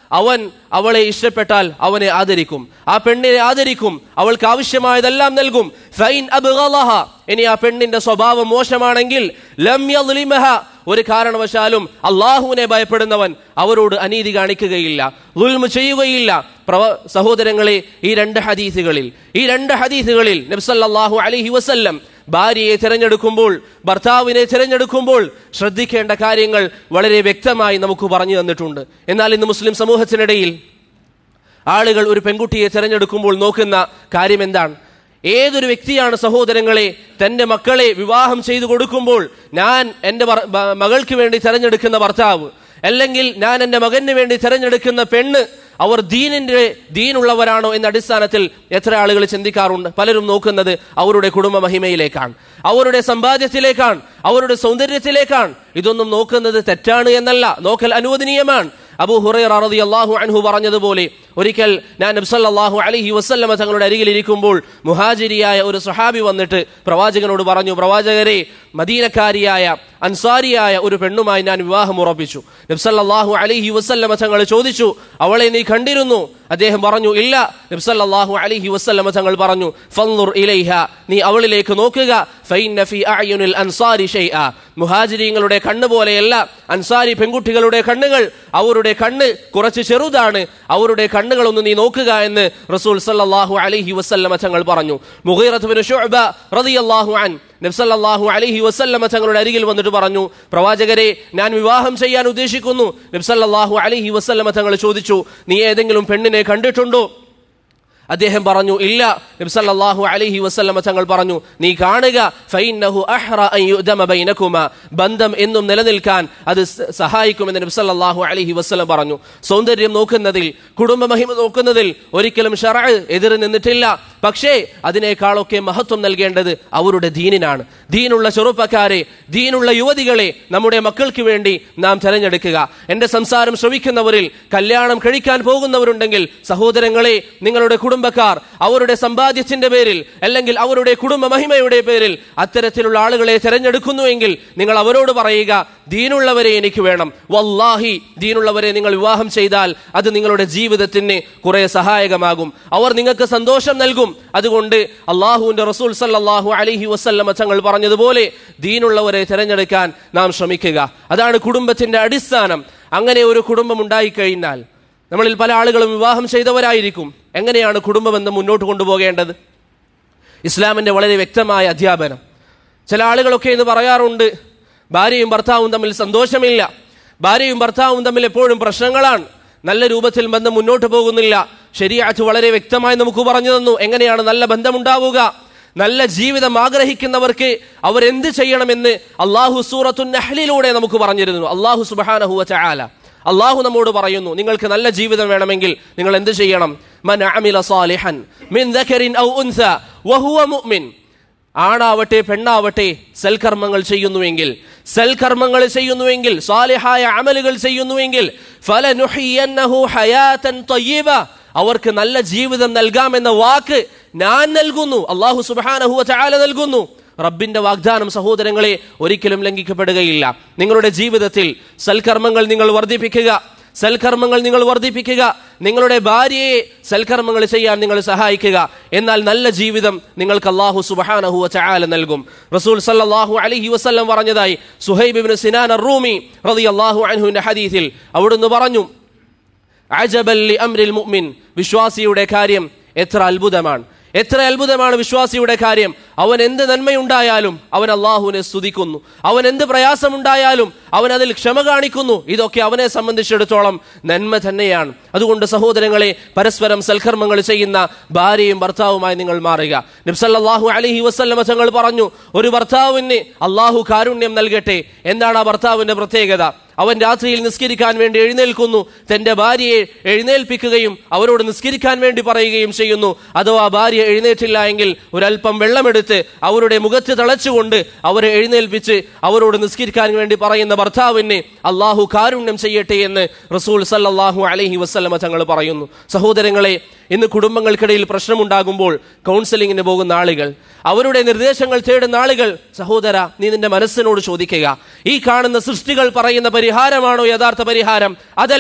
അവൻ അവളെ ഇഷ്ടപ്പെട്ടാൽ അവനെ ആദരിക്കും ആ പെണ്ണിനെ ആദരിക്കും അവൾക്ക് ആവശ്യമായതെല്ലാം നൽകും ഫൈൻ അബ്ഗളഹ ഇനി ആ പെണ്ണിന്റെ സ്വഭാവം മോശമാണെങ്കിൽ ലം യദ്ലിമഹ ഒരു കാരണവശാലും അള്ളാഹുവിനെ ഭയപ്പെടുന്നവൻ അവരോട് അനീതി കാണിക്കുകയില്ല ദുൽമ ചെയ്യുകയില്ല പ്രവ സഹോദരങ്ങളെ ഈ രണ്ട് ഹദീസുകളിൽ ഈ രണ്ട് ഹദീസുകളിൽ നബ്സല്ലാഹു അലൈഹി വസല്ലം ഭാര്യയെ തിരഞ്ഞെടുക്കുമ്പോൾ ഭർത്താവിനെ തിരഞ്ഞെടുക്കുമ്പോൾ ശ്രദ്ധിക്കേണ്ട കാര്യങ്ങൾ വളരെ വ്യക്തമായി നമുക്ക് പറഞ്ഞു തന്നിട്ടുണ്ട് എന്നാൽ ഇന്ന് മുസ്ലിം സമൂഹത്തിനിടയിൽ ആളുകൾ ഒരു പെൺകുട്ടിയെ തിരഞ്ഞെടുക്കുമ്പോൾ നോക്കുന്ന കാര്യം എന്താണ് ഏതൊരു വ്യക്തിയാണ് സഹോദരങ്ങളെ തന്റെ മക്കളെ വിവാഹം ചെയ്തു കൊടുക്കുമ്പോൾ ഞാൻ എൻ്റെ ഭർ- ഭ- മകൾക്ക് വേണ്ടി തിരഞ്ഞെടുക്കുന്ന ഭർത്താവ് അല്ലെങ്കിൽ ഞാൻ എൻ്റെ മകന് വേണ്ടി തിരഞ്ഞെടുക്കുന്ന പെണ്ണ് അവർ ദീനിന്റെ ദീനുള്ളവരാണോ എന്ന അടിസ്ഥാനത്തിൽ എത്ര ആളുകൾ ചിന്തിക്കാറുണ്ട് പലരും നോക്കുന്നത് അവരുടെ കുടുംബ മഹിമയിലേക്കാണ് അവരുടെ സമ്പാദ്യത്തിലേക്കാണ് അവരുടെ സൗന്ദര്യത്തിലേക്കാണ് ഇതൊന്നും നോക്കുന്നത് തെറ്റാണ് എന്നല്ല നോക്കൽ അനുവദനീയമാണ് അബൂ ഹുറൈറ റളിയല്ലാഹു അൻഹു പറഞ്ഞതുപോലെ ഒരിക്കൽ ഞാൻ നബ്സല്ലാഹു അലൈഹി വസല്ലമ തങ്ങളുടെ അരികിൽ ഇരിക്കുമ്പോൾ മുഹാജിരിയായ ഒരു സ്വഹാബി വന്നിട്ട് പ്രവാചകനോട് പറഞ്ഞു പ്രവാചകരെ മദീനക്കാരിയായ അൻസാരിയായ ഒരു പെണ്ണുമായി ഞാൻ വിവാഹം ഉറപ്പിച്ചു നബ്സല്ലാഹു അലൈഹി വസല്ലമ തങ്ങൾ ചോദിച്ചു അവളെ നീ കണ്ടിരുന്നു അദ്ദേഹം പറഞ്ഞു ഇല്ല നബ്സല്ലാഹു അലൈഹി വസല്ലമ തങ്ങൾ പറഞ്ഞു ഫൻദുർ ഇലൈഹ നീ അവളിലേക്ക് നോക്കുക ഫൈന്ന ഫീ അഅ്യുനിൽ അൻസാരി ഷൈഅ മുഹാജിരീങ്ങളുടെ കണ്ണ് പോലെയല്ല അൻസാരി പെൺകുട്ടികളുടെ കണ്ണുകൾ അവരുടെ കണ്ണ് കുറച്ച് ചെറുതാണ് അവരുടെ കണ്ണുകളൊന്ന് നീ നോക്കുക എന്ന് റസൂൽ സല്ലല്ലാഹു അലൈഹി വസല്ലമ തങ്ങൾ പറഞ്ഞു മുഗീറത്ത് ബിൻ ശുഅബ റളിയല്ലാഹു അൻ നബ്സല്ലാഹു അലൈഹി വസല്ലമ തങ്ങളുടെ അരികിൽ വന്നിട്ട് പറഞ്ഞു പ്രവാചകരെ ഞാൻ വിവാഹം ചെയ്യാൻ ഉദ്ദേശിക്കുന്നു നബ്സല്ലാഹു അലൈഹി വസല്ലമ തങ്ങൾ ചോദിച്ചു നീ ഏതെങ്കിലും പെണ്ണിനെ കണ്ടിട്ടുണ്ടോ അദ്ദേഹം പറഞ്ഞു ഇല്ല നബ്സല്ലാഹു അലൈഹി വസല്ലമ തങ്ങൾ പറഞ്ഞു നീ കാണുക ഫൈന്നഹു അഹ്റ അൻ യുദമ ബൈനകുമ ബന്ധം എന്നും നിലനിൽക്കാൻ അത് സ- സഹായിക്കുമെന്ന് നബ്സല്ലാഹു അലൈഹി വസല്ലം പറഞ്ഞു സൗന്ദര്യം നോക്കുന്നതിൽ കുടുംബ മഹിമ നോക്കുന്നതിൽ ഒരിക്കലും ഷറ എതിര് നിന്നിട്ടില്ല പക്ഷേ അതിനേക്കാളൊക്കെ മഹത്വം നൽകേണ്ടത് അവരുടെ ദീനിനാണ് ദീനുള്ള ചെറുപ്പക്കാരെ ദീനുള്ള യുവതികളെ നമ്മുടെ മക്കൾക്ക് വേണ്ടി നാം തെരഞ്ഞെടുക്കുക എന്റെ സംസാരം ശ്രവിക്കുന്നവരിൽ കല്യാണം കഴിക്കാൻ പോകുന്നവരുണ്ടെങ്കിൽ സഹോദരങ്ങളെ നിങ്ങളുടെ കുടുംബക്കാർ അവരുടെ സമ്പാദ്യത്തിന്റെ പേരിൽ അല്ലെങ്കിൽ അവരുടെ കുടുംബ മഹിമയുടെ പേരിൽ അത്തരത്തിലുള്ള ആളുകളെ തെരഞ്ഞെടുക്കുന്നുവെങ്കിൽ നിങ്ങൾ അവരോട് പറയുക ദീനുള്ളവരെ എനിക്ക് വേണം വല്ലാഹി ദീനുള്ളവരെ നിങ്ങൾ വിവാഹം ചെയ്താൽ അത് നിങ്ങളുടെ ജീവിതത്തിന് കുറെ സഹായകമാകും അവർ നിങ്ങൾക്ക് സന്തോഷം നൽകും അതുകൊണ്ട് അള്ളാഹുവിന്റെ റസൂൽ സല്ലല്ലാഹു അലൈഹി വസല്ലമ തങ്ങൾ പറഞ്ഞതുപോലെ ദീനുള്ളവരെ തിരഞ്ഞെടുക്കാൻ നാം ശ്രമിക്കുക അതാണ് കുടുംബത്തിന്റെ അടിസ്ഥാനം അങ്ങനെ ഒരു കുടുംബം ഉണ്ടായിക്കഴിഞ്ഞാൽ നമ്മളിൽ പല ആളുകളും വിവാഹം ചെയ്തവരായിരിക്കും എങ്ങനെയാണ് കുടുംബബന്ധം മുന്നോട്ട് കൊണ്ടുപോകേണ്ടത് ഇസ്ലാമിന്റെ വളരെ വ്യക്തമായ അധ്യാപനം ചില ആളുകളൊക്കെ എന്ന് പറയാറുണ്ട് ഭാര്യയും ഭർത്താവും തമ്മിൽ സന്തോഷമില്ല ഭാര്യയും ഭർത്താവും തമ്മിൽ എപ്പോഴും പ്രശ്നങ്ങളാണ് നല്ല രൂപത്തിൽ ബന്ധം മുന്നോട്ട് പോകുന്നില്ല ശരിയാച്ച് വളരെ വ്യക്തമായി നമുക്ക് പറഞ്ഞു തന്നു എങ്ങനെയാണ് നല്ല ബന്ധമുണ്ടാവുക നല്ല ജീവിതം ആഗ്രഹിക്കുന്നവർക്ക് അവരെന്ത് ചെയ്യണമെന്ന് അള്ളാഹു സൂറത്തു നഹ്ലിലൂടെ നമുക്ക് പറഞ്ഞിരുന്നു അള്ളാഹു സുബാനഹുവ ചാല അള്ളാഹു നമ്മോട് പറയുന്നു നിങ്ങൾക്ക് നല്ല ജീവിതം വേണമെങ്കിൽ നിങ്ങൾ എന്ത് ചെയ്യണം മൻ അമില സാലിഹൻ മിൻ ദഖരിൻ ഔ ഉൻസ വഹുവ മുഅ്മിൻ ആണാവട്ടെ പെണ്ണാവട്ടെ സൽക്കർമ്മങ്ങൾ ചെയ്യുന്നുവെങ്കിൽ സൽക്കർമ്മങ്ങൾ ചെയ്യുന്നുവെങ്കിൽ സാലിഹായ അമലുകൾ ചെയ്യുന്നുവെങ്കിൽ ഫലനുഹിയന്നഹു ഹയാതൻ തയ്യിബ അവർക്ക് നല്ല ജീവിതം നൽകാമെന്ന വാക്ക് ഞാൻ നൽകുന്നു അള്ളാഹു സുബ്ഹാനഹു വതആല നൽകുന്നു റബ്ബിന്റെ വാഗ്ദാനം സഹോദരങ്ങളെ ഒരിക്കലും ലംഘിക്കപ്പെടുകയില്ല നിങ്ങളുടെ ജീവിതത്തിൽ സൽക്കർമ്മങ്ങൾ നിങ്ങൾ വർദ്ധിപ്പിക്കുക സൽക്കർമ്മങ്ങൾ നിങ്ങൾ വർദ്ധിപ്പിക്കുക നിങ്ങളുടെ ഭാര്യയെ സൽക്കർമ്മങ്ങൾ ചെയ്യാൻ നിങ്ങൾ സഹായിക്കുക എന്നാൽ നല്ല ജീവിതം നിങ്ങൾക്ക് അള്ളാഹു സുബഹാനഹു ചായാല നൽകും റസൂൽ സല്ലല്ലാഹു അലൈഹി വസല്ലം പറഞ്ഞതായി സുഹൈബ് ഇബ്നു സിനാൻ റൂമി റളിയല്ലാഹു അൻഹുവിന്റെ ഹദീസിൽ അവിടുന്ന് പറഞ്ഞു അജബൽ ലി അംരിൽ മുഅ്മിൻ വിശ്വാസിയുടെ കാര്യം എത്ര അത്ഭുതമാണ് എത്ര അത്ഭുതമാണ് വിശ്വാസിയുടെ കാര്യം അവൻ എന്ത് നന്മയുണ്ടായാലും അവൻ അള്ളാഹുവിനെ സ്തുതിക്കുന്നു അവൻ എന്ത് പ്രയാസമുണ്ടായാലും അവൻ അതിൽ ക്ഷമ കാണിക്കുന്നു ഇതൊക്കെ അവനെ സംബന്ധിച്ചിടത്തോളം നന്മ തന്നെയാണ് അതുകൊണ്ട് സഹോദരങ്ങളെ പരസ്പരം സൽക്കർമ്മങ്ങൾ ചെയ്യുന്ന ഭാര്യയും ഭർത്താവുമായി നിങ്ങൾ മാറുക നബ്സല്ലാഹു അലഹി വസ്ല്ലമ തങ്ങൾ പറഞ്ഞു ഒരു ഭർത്താവിന് അള്ളാഹു കാരുണ്യം നൽകട്ടെ എന്താണ് ആ ഭർത്താവിന്റെ പ്രത്യേകത അവൻ രാത്രിയിൽ നിസ്കരിക്കാൻ വേണ്ടി എഴുന്നേൽക്കുന്നു തന്റെ ഭാര്യയെ എഴുന്നേൽപ്പിക്കുകയും അവരോട് നിസ്കരിക്കാൻ വേണ്ടി പറയുകയും ചെയ്യുന്നു അഥവാ ഭാര്യ എഴുന്നേറ്റില്ല എങ്കിൽ ഒരല്പം വെള്ളമെടുത്ത് അവരുടെ മുഖത്ത് തളച്ചുകൊണ്ട് അവരെ എഴുന്നേൽപ്പിച്ച് അവരോട് നിസ്കരിക്കാൻ വേണ്ടി പറയുന്ന ഭർത്താവിനെ അള്ളാഹു കാരുണ്യം ചെയ്യട്ടെ എന്ന് റസൂൽ സല്ലല്ലാഹു അലൈഹി വസ്ലമ തങ്ങൾ പറയുന്നു സഹോദരങ്ങളെ ഇന്ന് കുടുംബങ്ങൾക്കിടയിൽ പ്രശ്നമുണ്ടാകുമ്പോൾ കൗൺസിലിങ്ങിന് പോകുന്ന ആളുകൾ അവരുടെ നിർദ്ദേശങ്ങൾ തേടുന്ന ആളുകൾ സഹോദര നീ നിന്റെ മനസ്സിനോട് ചോദിക്കുക ഈ കാണുന്ന സൃഷ്ടികൾ പറയുന്ന പരിഹാരമാണോ യഥാർത്ഥ പരിഹാരം അതല്ല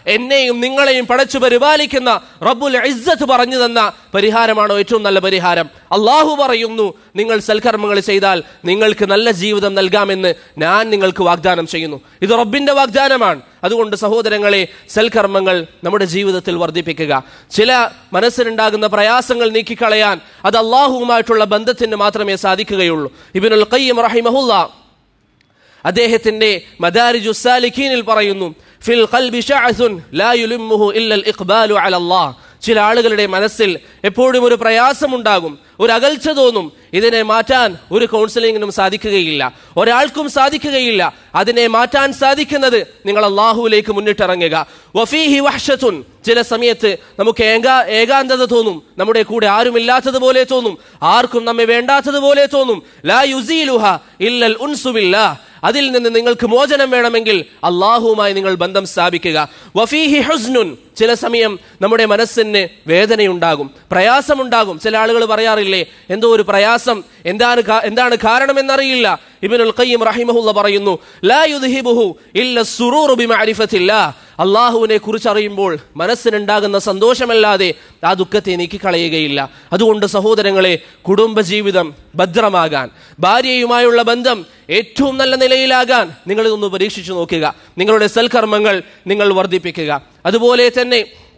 എന്നെയും നിങ്ങളെയും പടച്ചു പരിപാലിക്കുന്ന റബ്ബുൽ ഇസ്സത്ത് പറഞ്ഞു തന്ന പരിഹാരമാണോ ഏറ്റവും നല്ല പരിഹാരം അള്ളാഹു പറയുന്നു നിങ്ങൾ സൽക്കർമ്മങ്ങൾ ചെയ്താൽ നിങ്ങൾക്ക് നല്ല ജീവിതം നൽകാമെന്ന് ഞാൻ നിങ്ങൾക്ക് വാഗ്ദാനം ചെയ്യുന്നു ഇത് റബ്ബിന്റെ വാഗ്ദാനമാണ് അതുകൊണ്ട് സഹോദരങ്ങളെ സൽക്കർമ്മങ്ങൾ നമ്മുടെ ജീവിതത്തിൽ വർദ്ധിപ്പിക്കുക ചില മനസ്സിലുണ്ടാകുന്ന പ്രയാസങ്ങൾ നീക്കിക്കളയാൻ അത് അള്ളാഹുവുമായിട്ടുള്ള ബന്ധത്തിന് മാത്രമേ സാധിക്കുകയുള്ളൂ ഇബിനുൽ ഖയ്യം റഹിമഹുല്ല അദ്ദേഹത്തിന്റെ മദാരിജു സാലിഖീനിൽ പറയുന്നു ഫിൽ ഖൽബി ശഅസുൻ ലാ യുലിമ്മുഹു ഇല്ലൽ ഇഖ്ബാലു അലല്ലാഹ് ചില ആളുകളുടെ മനസ്സിൽ എപ്പോഴും ഒരു പ്രയാസമുണ്ടാകും ഒരു അകൽച്ച തോന്നും ഇതിനെ മാറ്റാൻ ഒരു കൗൺസിലിങ്ങിനും സാധിക്കുകയില്ല ഒരാൾക്കും സാധിക്കുകയില്ല അതിനെ മാറ്റാൻ സാധിക്കുന്നത് നിങ്ങൾ അള്ളാഹുവിലേക്ക് മുന്നിട്ടിറങ്ങുക വഫീഹി വഹ്ഷത്തുൻ ചില സമയത്ത് നമുക്ക് ഏകാ ഏകാന്തത തോന്നും നമ്മുടെ കൂടെ ആരുമില്ലാത്തതുപോലെ തോന്നും ആർക്കും നമ്മെ വേണ്ടാത്തതുപോലെ തോന്നും ലാ യുസീലുഹ ഇല്ലൽ ഉൻസുബില്ല അതിൽ നിന്ന് നിങ്ങൾക്ക് മോചനം വേണമെങ്കിൽ അള്ളാഹുവുമായി നിങ്ങൾ ബന്ധം സ്ഥാപിക്കുക വഫീഹി ഹുസ്നുൻ ചില സമയം നമ്മുടെ മനസ്സിന് വേദനയുണ്ടാകും പ്രയാസമുണ്ടാകും ചില ആളുകൾ പറയാറില്ലേ എന്തോ ഒരു പ്രയാസം എന്താണ് കാ- എന്താണ് കാരണമെന്നറിയില്ല ഇബ്നുൽ ഖയ്യിം റഹിമഹുല്ല പറയുന്നു ലാ യുദ്ഹിബുഹു ഇല്ല സുറൂറു ബിമഅരിഫത്തില്ല അള്ളാഹുവിനെ കുറിച്ച് അറിയുമ്പോൾ മനസ്സിനുണ്ടാകുന്ന സന്തോഷമല്ലാതെ ആ ദുഃഖത്തെ നീക്കിക്കളയുകയില്ല അതുകൊണ്ട് സഹോദരങ്ങളെ കുടുംബജീവിതം ഭദ്രമാകാൻ ഭാര്യയുമായുള്ള ബന്ധം ഏറ്റവും നല്ല നിലയിലാകാൻ നിങ്ങൾ ഇതൊന്ന് പരീക്ഷിച്ചു നോക്കുക നിങ്ങളുടെ സൽക്കർമ്മങ്ങൾ നിങ്ങൾ വർദ്ധിപ്പിക്കുക അതുപോലെ തന്നെ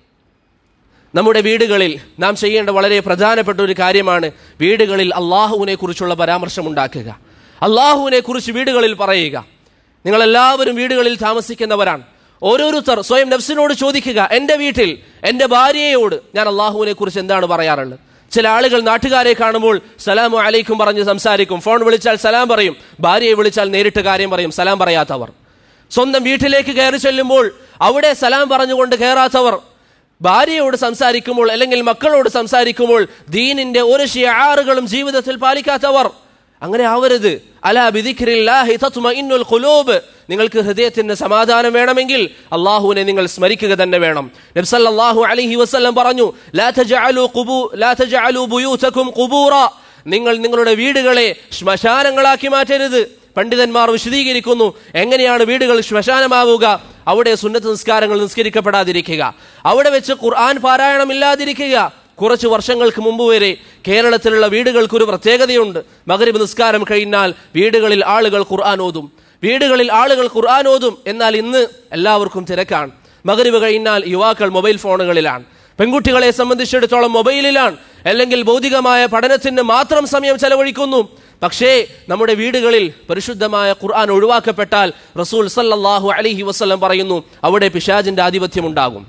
നമ്മുടെ വീടുകളിൽ നാം ചെയ്യേണ്ട വളരെ പ്രധാനപ്പെട്ട ഒരു കാര്യമാണ് വീടുകളിൽ അള്ളാഹുവിനെ കുറിച്ചുള്ള പരാമർശം ഉണ്ടാക്കുക അള്ളാഹുവിനെ കുറിച്ച് വീടുകളിൽ പറയുക നിങ്ങൾ എല്ലാവരും വീടുകളിൽ താമസിക്കുന്നവരാണ് ഓരോരുത്തർ സ്വയം നഫ്സിനോട് ചോദിക്കുക എൻ്റെ വീട്ടിൽ എൻ്റെ ഭാര്യയോട് ഞാൻ അള്ളാഹുവിനെ കുറിച്ച് എന്താണ് പറയാറുള്ളത് ചില ആളുകൾ നാട്ടുകാരെ കാണുമ്പോൾ സലാമു അലൈക്കും പറഞ്ഞ് സംസാരിക്കും ഫോൺ വിളിച്ചാൽ സലാം പറയും ഭാര്യയെ വിളിച്ചാൽ നേരിട്ട് കാര്യം പറയും സലാം പറയാത്തവർ സ്വന്തം വീട്ടിലേക്ക് കയറി ചെല്ലുമ്പോൾ അവിടെ സലാം പറഞ്ഞുകൊണ്ട് കയറാത്തവർ ഭാര്യയോട് സംസാരിക്കുമ്പോൾ അല്ലെങ്കിൽ മക്കളോട് സംസാരിക്കുമ്പോൾ ദീനിന്റെ ഒരു ഷിയാറുകളും ജീവിതത്തിൽ പാലിക്കാത്തവർ അങ്ങനെ ആവരുത് അല ബിദിക്രില്ലാഹി തത്മഇന്നുൽ ഖുലൂബ് നിങ്ങൾക്ക് ഹൃദയത്തിന് സമാധാനം വേണമെങ്കിൽ അള്ളാഹുവിനെ നിങ്ങൾ സ്മരിക്കുക തന്നെ വേണം നബി സല്ലല്ലാഹു അലൈഹി വസല്ലം പറഞ്ഞു ലാ തജഅലു ഖുബൂ ലാ തജഅലു ബുയൂതകും ഖുബൂറ നിങ്ങൾ നിങ്ങളുടെ വീടുകളെ ശ്മശാനങ്ങളാക്കി മാറ്റരുത് പണ്ഡിതന്മാർ വിശദീകരിക്കുന്നു എങ്ങനെയാണ് വീടുകൾ ശ്മശാനമാവുക അവിടെ സുന്നത്ത് നിസ്കാരങ്ങൾ നിസ്കരിക്കപ്പെടാതിരിക്കുക അവിടെ വെച്ച് ഖുർആൻ പാരായണമില്ലാതിരിക്കുക കുറച്ച് വർഷങ്ങൾക്ക് മുമ്പ് വരെ കേരളത്തിലുള്ള വീടുകൾക്ക് ഒരു പ്രത്യേകതയുണ്ട് മകരിബ് നിസ്കാരം കഴിഞ്ഞാൽ വീടുകളിൽ ആളുകൾ ഖുർആൻ ഓതും വീടുകളിൽ ആളുകൾ ഖുർആൻ ഓതും എന്നാൽ ഇന്ന് എല്ലാവർക്കും തിരക്കാണ് മകരിബ് കഴിഞ്ഞാൽ യുവാക്കൾ മൊബൈൽ ഫോണുകളിലാണ് പെൺകുട്ടികളെ സംബന്ധിച്ചിടത്തോളം മൊബൈലിലാണ് അല്ലെങ്കിൽ ഭൗതികമായ പഠനത്തിന് മാത്രം സമയം ചെലവഴിക്കുന്നു പക്ഷേ നമ്മുടെ വീടുകളിൽ പരിശുദ്ധമായ ഖുർആൻ ഒഴിവാക്കപ്പെട്ടാൽ റസൂൽ സല്ലല്ലാഹു അലൈഹി വസല്ലം പറയുന്നു അവിടെ പിശാജിന്റെ ആധിപത്യം ഉണ്ടാകും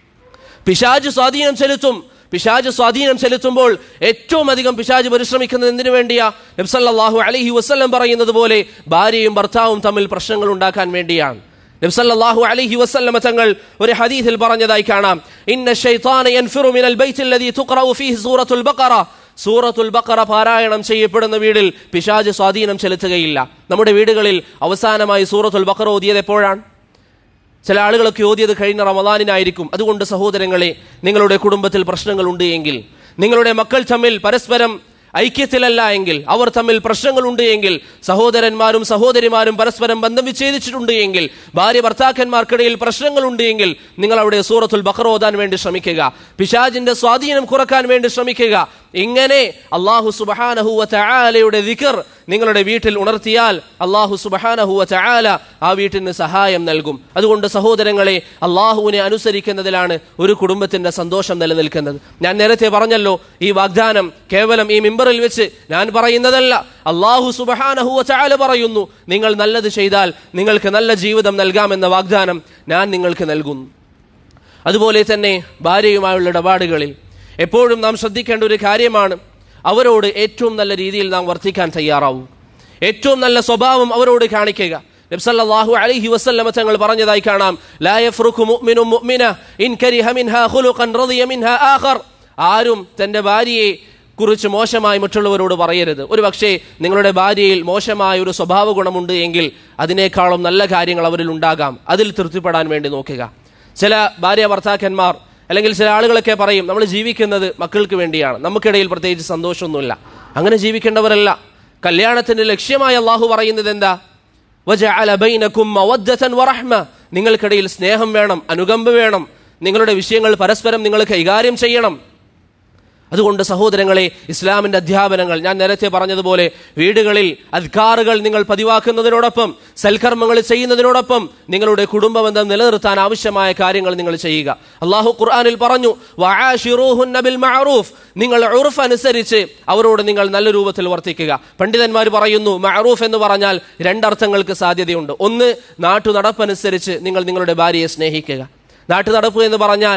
പിശാജ് സ്വാധീനം ചെലുത്തും പിശാജ് സ്വാധീനം ചെലുത്തുമ്പോൾ ഏറ്റവും അധികം പിശാജ് പരിശ്രമിക്കുന്നത് എന്തിനു വേണ്ടിയാ നബ്സല്ലാഹു അലൈഹി വസ്ല്ലം പറയുന്നത് പോലെ ഭാര്യയും ഭർത്താവും തമ്മിൽ പ്രശ്നങ്ങൾ ഉണ്ടാക്കാൻ വേണ്ടിയാണ് നബ്സല്ലാഹു അലൈഹി വസ്ല്ലമ തങ്ങൾ ഒരു ഹദീസിൽ പറഞ്ഞതായി കാണാം ഇന്ന ശൈത്താന യൻഫിറു മിനൽ ബൈത്തിൽ ലദീ തുഖറഉ ഫീഹി സൂറത്തുൽ ബഖറ സൂറത്തുൽ ബഖറ പാരായണം ചെയ്യപ്പെടുന്ന വീടിൽ പിശാജ് സ്വാധീനം ചെലുത്തുകയില്ല നമ്മുടെ വീടുകളിൽ അവസാനമായി സൂറത്തുൽ ബഖറ ഓതിയത് എപ്പോഴാണ് ചില ആളുകളൊക്കെ ഓതിയത് കഴിഞ്ഞ റമദാനിനായിരിക്കും അതുകൊണ്ട് സഹോദരങ്ങളെ നിങ്ങളുടെ കുടുംബത്തിൽ പ്രശ്നങ്ങളുണ്ട് എങ്കിൽ നിങ്ങളുടെ മക്കൾ തമ്മിൽ പരസ്പരം ഐക്യത്തിലല്ല എങ്കിൽ അവർ തമ്മിൽ പ്രശ്നങ്ങളുണ്ട് എങ്കിൽ സഹോദരന്മാരും സഹോദരിമാരും പരസ്പരം ബന്ധം വിച്ഛേദിച്ചിട്ടുണ്ട് എങ്കിൽ ഭാര്യ ഭർത്താക്കന്മാർക്കിടയിൽ പ്രശ്നങ്ങളുണ്ട് എങ്കിൽ നിങ്ങൾ അവിടെ സൂറത്തുൽ ബഖർ ഓതാൻ വേണ്ടി ശ്രമിക്കുക പിശാജിന്റെ സ്വാധീനം കുറക്കാൻ വേണ്ടി ശ്രമിക്കുക ഇങ്ങനെ അള്ളാഹു സുബഹാനഹുവ ചായാലയുടെ വിക്കർ നിങ്ങളുടെ വീട്ടിൽ ഉണർത്തിയാൽ അള്ളാഹു സുബഹാനഹുവ ചായാല ആ വീട്ടിന് സഹായം നൽകും അതുകൊണ്ട് സഹോദരങ്ങളെ അള്ളാഹുവിനെ അനുസരിക്കുന്നതിലാണ് ഒരു കുടുംബത്തിന്റെ സന്തോഷം നിലനിൽക്കുന്നത് ഞാൻ നേരത്തെ പറഞ്ഞല്ലോ ഈ വാഗ്ദാനം കേവലം ഈ മിമ്പറിൽ വെച്ച് ഞാൻ പറയുന്നതല്ല അള്ളാഹു സുബഹാനഹുവ ചായാല പറയുന്നു നിങ്ങൾ നല്ലത് ചെയ്താൽ നിങ്ങൾക്ക് നല്ല ജീവിതം നൽകാമെന്ന വാഗ്ദാനം ഞാൻ നിങ്ങൾക്ക് നൽകുന്നു അതുപോലെ തന്നെ ഭാര്യയുമായുള്ള ഇടപാടുകളിൽ എപ്പോഴും നാം ശ്രദ്ധിക്കേണ്ട ഒരു കാര്യമാണ് അവരോട് ഏറ്റവും നല്ല രീതിയിൽ നാം വർത്തിക്കാൻ തയ്യാറാവും ഏറ്റവും നല്ല സ്വഭാവം അവരോട് കാണിക്കുക നബ്സല്ലാഹു അലൈഹി വസല്ലമ തങ്ങൾ പറഞ്ഞതായി കാണാം ലാ യഫ്റുഖു മുഅ്മിനു മുഅ്മിന ഇൻ കരിഹ മിൻഹാ ഖുലുഖൻ റളിയ മിൻഹാ ആഖർ ആരും തന്റെ ഭാര്യയെ കുറിച്ച് മോശമായി മറ്റുള്ളവരോട് പറയരുത് ഒരു പക്ഷേ നിങ്ങളുടെ ഭാര്യയിൽ മോശമായ ഒരു സ്വഭാവ ഗുണമുണ്ട് എങ്കിൽ അതിനേക്കാളും നല്ല കാര്യങ്ങൾ അവരിൽ ഉണ്ടാകാം അതിൽ തൃപ്തിപ്പെടാൻ വേണ്ടി നോക്കുക ചില ഭാര്യ ഭർത്താക്കന്മാർ അല്ലെങ്കിൽ ചില ആളുകളൊക്കെ പറയും നമ്മൾ ജീവിക്കുന്നത് മക്കൾക്ക് വേണ്ടിയാണ് നമുക്കിടയിൽ പ്രത്യേകിച്ച് സന്തോഷമൊന്നുമില്ല അങ്ങനെ ജീവിക്കേണ്ടവരല്ല കല്യാണത്തിന്റെ ലക്ഷ്യമായി അള്ളാഹു പറയുന്നത് എന്താ وجعل بينكم مودة ورحمة നിങ്ങൾക്കിടയിൽ സ്നേഹം വേണം അനുകമ്പ വേണം നിങ്ങളുടെ വിഷയങ്ങൾ പരസ്പരം നിങ്ങൾ കൈകാര്യം ചെയ്യണം അതുകൊണ്ട് സഹോദരങ്ങളെ ഇസ്ലാമിന്റെ അധ്യാപനങ്ങൾ ഞാൻ നേരത്തെ പറഞ്ഞതുപോലെ വീടുകളിൽ അധികാറുകൾ നിങ്ങൾ പതിവാക്കുന്നതിനോടൊപ്പം സൽക്കർമ്മങ്ങൾ ചെയ്യുന്നതിനോടൊപ്പം നിങ്ങളുടെ കുടുംബബന്ധം നിലനിർത്താൻ ആവശ്യമായ കാര്യങ്ങൾ നിങ്ങൾ ചെയ്യുക അള്ളാഹു ഖുർആാനിൽ പറഞ്ഞു "വആശിറൂഹുന്ന ബിൽ മഅറൂഫ്." നിങ്ങൾ ഉറുഫ് അനുസരിച്ച് അവരോട് നിങ്ങൾ നല്ല രൂപത്തിൽ വർത്തിക്കുക പണ്ഡിതന്മാർ പറയുന്നു മഅറൂഫ് എന്ന് പറഞ്ഞാൽ രണ്ടർത്ഥങ്ങൾക്ക് സാധ്യതയുണ്ട് ഒന്ന് നാട്ടു നടപ്പനുസരിച്ച് നിങ്ങൾ നിങ്ങളുടെ ഭാര്യയെ സ്നേഹിക്കുക നാട്ടു നടപ്പ് എന്ന് പറഞ്ഞാൽ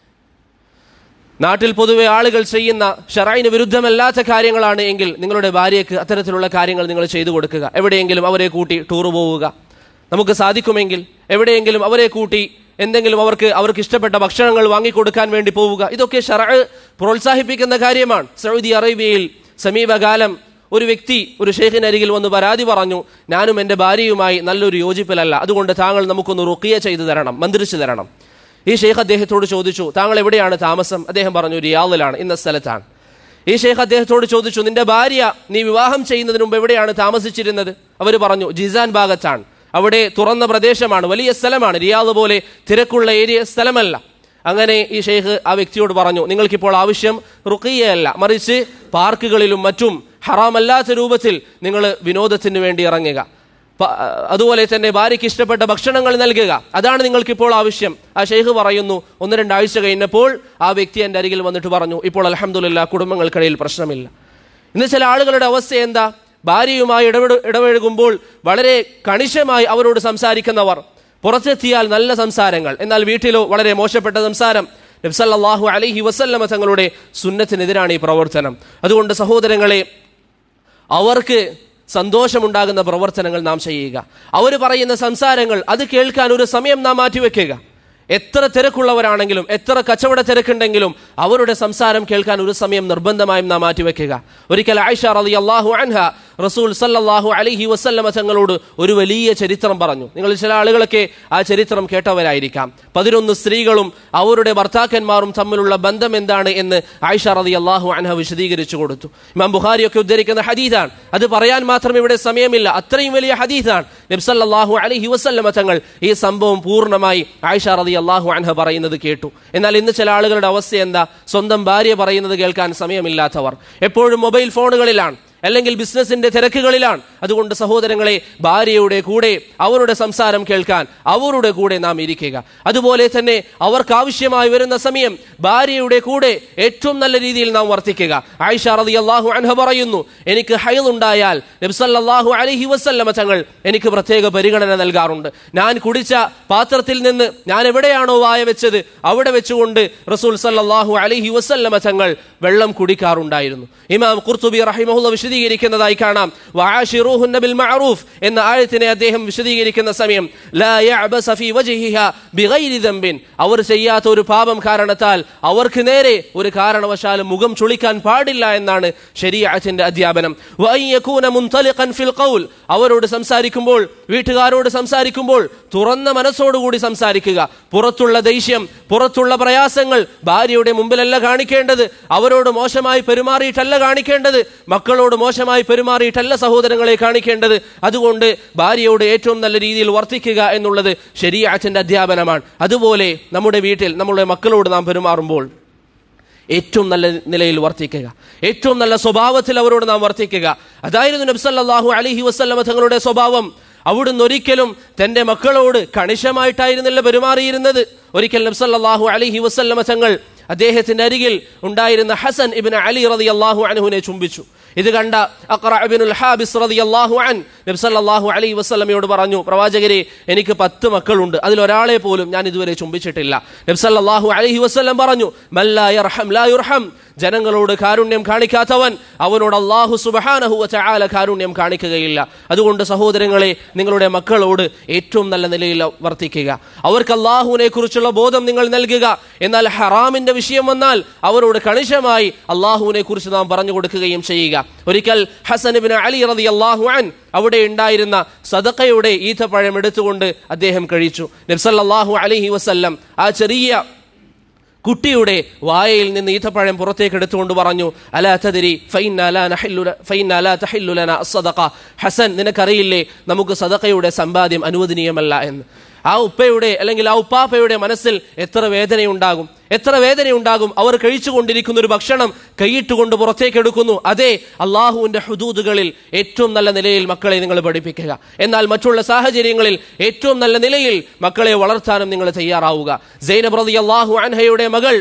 നാട്ടിൽ പൊതുവെ ആളുകൾ ചെയ്യുന്ന ഷറായിന് വിരുദ്ധമല്ലാത്ത കാര്യങ്ങളാണ് എങ്കിൽ നിങ്ങളുടെ ഭാര്യയ്ക്ക് അത്തരത്തിലുള്ള കാര്യങ്ങൾ നിങ്ങൾ ചെയ്തു കൊടുക്കുക എവിടെയെങ്കിലും അവരെ കൂട്ടി ടൂർ പോവുക നമുക്ക് സാധിക്കുമെങ്കിൽ എവിടെയെങ്കിലും അവരെ കൂട്ടി എന്തെങ്കിലും അവർക്ക് അവർക്ക് ഇഷ്ടപ്പെട്ട ഭക്ഷണങ്ങൾ വാങ്ങിക്കൊടുക്കാൻ വേണ്ടി പോവുക ഇതൊക്കെ ഷറ പ്രോത്സാഹിപ്പിക്കുന്ന കാര്യമാണ് സൗദി അറേബ്യയിൽ സമീപകാലം ഒരു വ്യക്തി ഒരു ഷെയ്ഖിനരികിൽ വന്ന് പരാതി പറഞ്ഞു ഞാനും എൻ്റെ ഭാര്യയുമായി നല്ലൊരു യോജിപ്പിലല്ല അതുകൊണ്ട് താങ്കൾ നമുക്കൊന്ന് റുക്കിയ ചെയ്തു തരണം മന്ത്രിച്ചു തരണം ഈ ഷെയ്ഖ് അദ്ദേഹത്തോട് ചോദിച്ചു താങ്കൾ എവിടെയാണ് താമസം അദ്ദേഹം പറഞ്ഞു റിയാദിലാണ് ഇന്ന സ്ഥലത്താണ് ഈ ഷെയ്ഖ് അദ്ദേഹത്തോട് ചോദിച്ചു നിന്റെ ഭാര്യ നീ വിവാഹം ചെയ്യുന്നതിന് മുമ്പ് എവിടെയാണ് താമസിച്ചിരുന്നത് അവർ പറഞ്ഞു ജിസാൻ ഭാഗത്താണ് അവിടെ തുറന്ന പ്രദേശമാണ് വലിയ സ്ഥലമാണ് റിയാദ് പോലെ തിരക്കുള്ള ഏരിയ സ്ഥലമല്ല അങ്ങനെ ഈ ഷെയ്ഖ് ആ വ്യക്തിയോട് പറഞ്ഞു നിങ്ങൾക്കിപ്പോൾ ആവശ്യം റുക്കിയല്ല മറിച്ച് പാർക്കുകളിലും മറ്റും ഹറാമല്ലാത്ത രൂപത്തിൽ നിങ്ങൾ വിനോദത്തിന് വേണ്ടി ഇറങ്ങുക പ- അതുപോലെ തന്നെ ഭാര്യയ്ക്ക് ഇഷ്ടപ്പെട്ട ഭക്ഷണങ്ങൾ നൽകുക അതാണ് നിങ്ങൾക്കിപ്പോൾ ആവശ്യം ആ ഷെയ്ഖ് പറയുന്നു ഒന്ന് രണ്ടാഴ്ച കഴിഞ്ഞപ്പോൾ ആ വ്യക്തി എൻ്റെ അരികിൽ വന്നിട്ട് പറഞ്ഞു ഇപ്പോൾ അലഹമുല്ല കുടുംബങ്ങൾക്കിടയിൽ പ്രശ്നമില്ല ഇന്ന് ചില ആളുകളുടെ അവസ്ഥ എന്താ ഭാര്യയുമായി ഇടപെട ഇടപഴകുമ്പോൾ വളരെ കണിശമായി അവരോട് സംസാരിക്കുന്നവർ പുറത്തെത്തിയാൽ നല്ല സംസാരങ്ങൾ എന്നാൽ വീട്ടിലോ വളരെ മോശപ്പെട്ട സംസാരം നബ്സല്ലാഹു അലൈഹി വസല്ലമ തങ്ങളുടെ സുന്നത്തിനെതിരാണ് ഈ പ്രവർത്തനം അതുകൊണ്ട് സഹോദരങ്ങളെ അവർക്ക് സന്തോഷമുണ്ടാകുന്ന പ്രവർത്തനങ്ങൾ നാം ചെയ്യുക അവർ പറയുന്ന സംസാരങ്ങൾ അത് കേൾക്കാൻ ഒരു സമയം നാം മാറ്റിവെക്കുക എത്ര തിരക്കുള്ളവരാണെങ്കിലും എത്ര കച്ചവട തിരക്കുണ്ടെങ്കിലും അവരുടെ സംസാരം കേൾക്കാൻ ഒരു സമയം നിർബന്ധമായും നാം മാറ്റിവെക്കുക ഒരിക്കൽ ആയിഷ റളി അള്ളാഹു അൻഹ റസൂൽ സല്ലല്ലാഹു അലൈഹി വസല്ലമ തങ്ങളോട് ഒരു വലിയ ചരിത്രം പറഞ്ഞു നിങ്ങൾ ചില ആളുകളൊക്കെ ആ ചരിത്രം കേട്ടവരായിരിക്കാം പതിനൊന്ന് സ്ത്രീകളും അവരുടെ ഭർത്താക്കന്മാരും തമ്മിലുള്ള ബന്ധം എന്താണ് എന്ന് ആയിഷ റളി അള്ളാഹു അൻഹ വിശദീകരിച്ചു കൊടുത്തു ഇമാം ബുഖാരിയൊക്കെ ഉദ്ധരിക്കുന്ന ഹദീദാണ് അത് പറയാൻ മാത്രം ഇവിടെ സമയമില്ല അത്രയും വലിയ ഹദീദാണ് നബ്സല്ലാഹു അലൈഹി വസല്ലമ തങ്ങൾ ഈ സംഭവം പൂർണ്ണമായി ആയിഷ റളി അള്ളാഹു അൻഹ പറയുന്നത് കേട്ടു എന്നാൽ ഇന്ന് ചില ആളുകളുടെ അവസ്ഥ എന്താ സ്വന്തം ഭാര്യ പറയുന്നത് കേൾക്കാൻ സമയമില്ലാത്തവർ എപ്പോഴും മൊബൈൽ ഫോണുകളിലാണ് അല്ലെങ്കിൽ ബിസിനസിന്റെ തിരക്കുകളിലാണ് അതുകൊണ്ട് സഹോദരങ്ങളെ ഭാര്യയുടെ കൂടെ അവരുടെ സംസാരം കേൾക്കാൻ അവരുടെ കൂടെ നാം ഇരിക്കുക അതുപോലെ തന്നെ അവർക്ക് ആവശ്യമായി വരുന്ന സമയം ഭാര്യയുടെ കൂടെ ഏറ്റവും നല്ല രീതിയിൽ നാം വർത്തിക്കുക ആയിഷ റതി അള്ളാഹു അൻഹ പറയുന്നു എനിക്ക് ഹൈൽ ഉണ്ടായാൽ നബ്സല്ലാഹു അലഹി വസ്ല്ലമ തങ്ങൾ എനിക്ക് പ്രത്യേക പരിഗണന നൽകാറുണ്ട് ഞാൻ കുടിച്ച പാത്രത്തിൽ നിന്ന് ഞാൻ എവിടെയാണോ വായ വെച്ചത് അവിടെ വെച്ചുകൊണ്ട് റസൂൽ സല്ലാഹു അലഹി വസ്ല്ലമ തങ്ങൾ വെള്ളം കുടിക്കാറുണ്ടായിരുന്നു ഇമാം ഖുർത്തുബി റഹിമഹുല്ല വിശദീകരിക്കുന്നതായി കാണാം വആശിറൂഹുന്ന ബിൽ മഅറൂഫ് എന്ന ആയത്തിനെ അദ്ദേഹം വിശദീകരിക്കുന്ന സമയം ലാ യഅബസ ഫീ വജ്ഹിഹ ബിഗൈരി ദംബിൻ അവർ ചെയ്യാത്ത ഒരു പാപം കാരണത്താൽ അവർക്ക് നേരെ ഒരു കാരണവശാലും മുഖം ചുളിക്കാൻ പാടില്ല എന്നാണ് ശരീഅത്തിന്റെ അധ്യാപനം വഅൻ യകൂന മുൻതലിഖൻ ഫിൽ ഖൗൽ അവരോട് സംസാരിക്കുമ്പോൾ വീട്ടുകാരോട് സംസാരിക്കുമ്പോൾ തുറന്ന മനസ്സോടുകൂടി സംസാരിക്കുക പുറത്തുള്ള ദേഷ്യം പുറത്തുള്ള പ്രയാസങ്ങൾ ഭാര്യയുടെ മുമ്പിലല്ല കാണിക്കേണ്ടത് അവരോട് മോശമായി പെരുമാറിയിട്ടല്ല കാണിക്കേണ്ടത് മക്കളോട് മോശമായി പെരുമാറിയിട്ടല്ല സഹോദരങ്ങളെ കാണിക്കേണ്ടത് അതുകൊണ്ട് ഭാര്യയോട് ഏറ്റവും നല്ല രീതിയിൽ വർത്തിക്കുക എന്നുള്ളത് ശരിയാച്ചന്റെ അധ്യാപനമാണ് അതുപോലെ നമ്മുടെ വീട്ടിൽ നമ്മുടെ മക്കളോട് നാം പെരുമാറുമ്പോൾ ഏറ്റവും നല്ല നിലയിൽ വർത്തിക്കുക ഏറ്റവും നല്ല സ്വഭാവത്തിൽ അവരോട് നാം വർത്തിക്കുക അതായിരുന്നു നബ്സല്ലാഹു അലഹി വസ്ല്ലമ തങ്ങളുടെ സ്വഭാവം അവിടുന്ന് ഒരിക്കലും തന്റെ മക്കളോട് കണിശമായിട്ടായിരുന്നില്ല പെരുമാറിയിരുന്നത് ഒരിക്കൽ നബ്സല്ലാഹു അലഹി വസ്ല്ലമ തങ്ങൾ അദ്ദേഹത്തിന്റെ അരികിൽ ഉണ്ടായിരുന്ന ഹസൻ ഇബിൻ അലി റതി അള്ളാഹു അനഹുവിനെ ചുംബിച്ചു ഇത് കണ്ട അക്രബിനുൽ ഹാബിസ് റളിയല്ലാഹു അൻ നബി സല്ലല്ലാഹു അലൈഹി വസല്ലമയോട് പറഞ്ഞു പ്രവാചകരെ എനിക്ക് പത്ത് മക്കളുണ്ട് അതിൽ ഒരാളെ പോലും ഞാൻ ഇതുവരെ ചുംബിച്ചിട്ടില്ല നബി സല്ലല്ലാഹു അലൈഹി വസല്ലം പറഞ്ഞു മല്ലാ യർഹം ലാ യുർഹം ജനങ്ങളോട് കാരുണ്യം കാണിക്കാത്തവൻ അവനോട് അള്ളാഹു സുബഹാനഹു വതആല കാരുണ്യം കാണിക്കുകയില്ല അതുകൊണ്ട് സഹോദരങ്ങളെ നിങ്ങളുടെ മക്കളോട് ഏറ്റവും നല്ല നിലയിൽ വർത്തിക്കുക അവർക്ക് അള്ളാഹുവിനെ കുറിച്ചുള്ള ബോധം നിങ്ങൾ നൽകുക എന്നാൽ ഹറാമിന്റെ വിഷയം വന്നാൽ അവരോട് കണിശമായി അള്ളാഹുവിനെ കുറിച്ച് നാം പറഞ്ഞു കൊടുക്കുകയും ചെയ്യുക ഒരിക്കൽ ഹസൻ ബിൻ അലി റതി അള്ളാഹു അൻ അവിടെ ഉണ്ടായിരുന്ന സദക്കയുടെ ഈത്തപ്പഴം എടുത്തുകൊണ്ട് അദ്ദേഹം കഴിച്ചു നബ്സല്ലാഹു അലഹി വസല്ലം ആ ചെറിയ കുട്ടിയുടെ വായയിൽ നിന്ന് ഈത്തപ്പഴം പുറത്തേക്ക് എടുത്തുകൊണ്ട് പറഞ്ഞു അലാ തദരി ഹസൻ നിനക്കറിയില്ലേ നമുക്ക് സദക്കയുടെ സമ്പാദ്യം അനുവദനീയമല്ല എന്ന് ആ ഉപ്പയുടെ അല്ലെങ്കിൽ ആ ഉപ്പാപ്പയുടെ മനസ്സിൽ എത്ര വേദനയുണ്ടാകും എത്ര വേദനയുണ്ടാകും അവർ കഴിച്ചുകൊണ്ടിരിക്കുന്ന ഒരു ഭക്ഷണം കൈയിട്ടുകൊണ്ട് പുറത്തേക്ക് എടുക്കുന്നു അതെ അള്ളാഹുവിന്റെ ഹുദൂദുകളിൽ ഏറ്റവും നല്ല നിലയിൽ മക്കളെ നിങ്ങൾ പഠിപ്പിക്കുക എന്നാൽ മറ്റുള്ള സാഹചര്യങ്ങളിൽ ഏറ്റവും നല്ല നിലയിൽ മക്കളെ വളർത്താനും നിങ്ങൾ തയ്യാറാവുക സൈനബ് റതി അള്ളാഹു അൻഹയുടെ മകൾ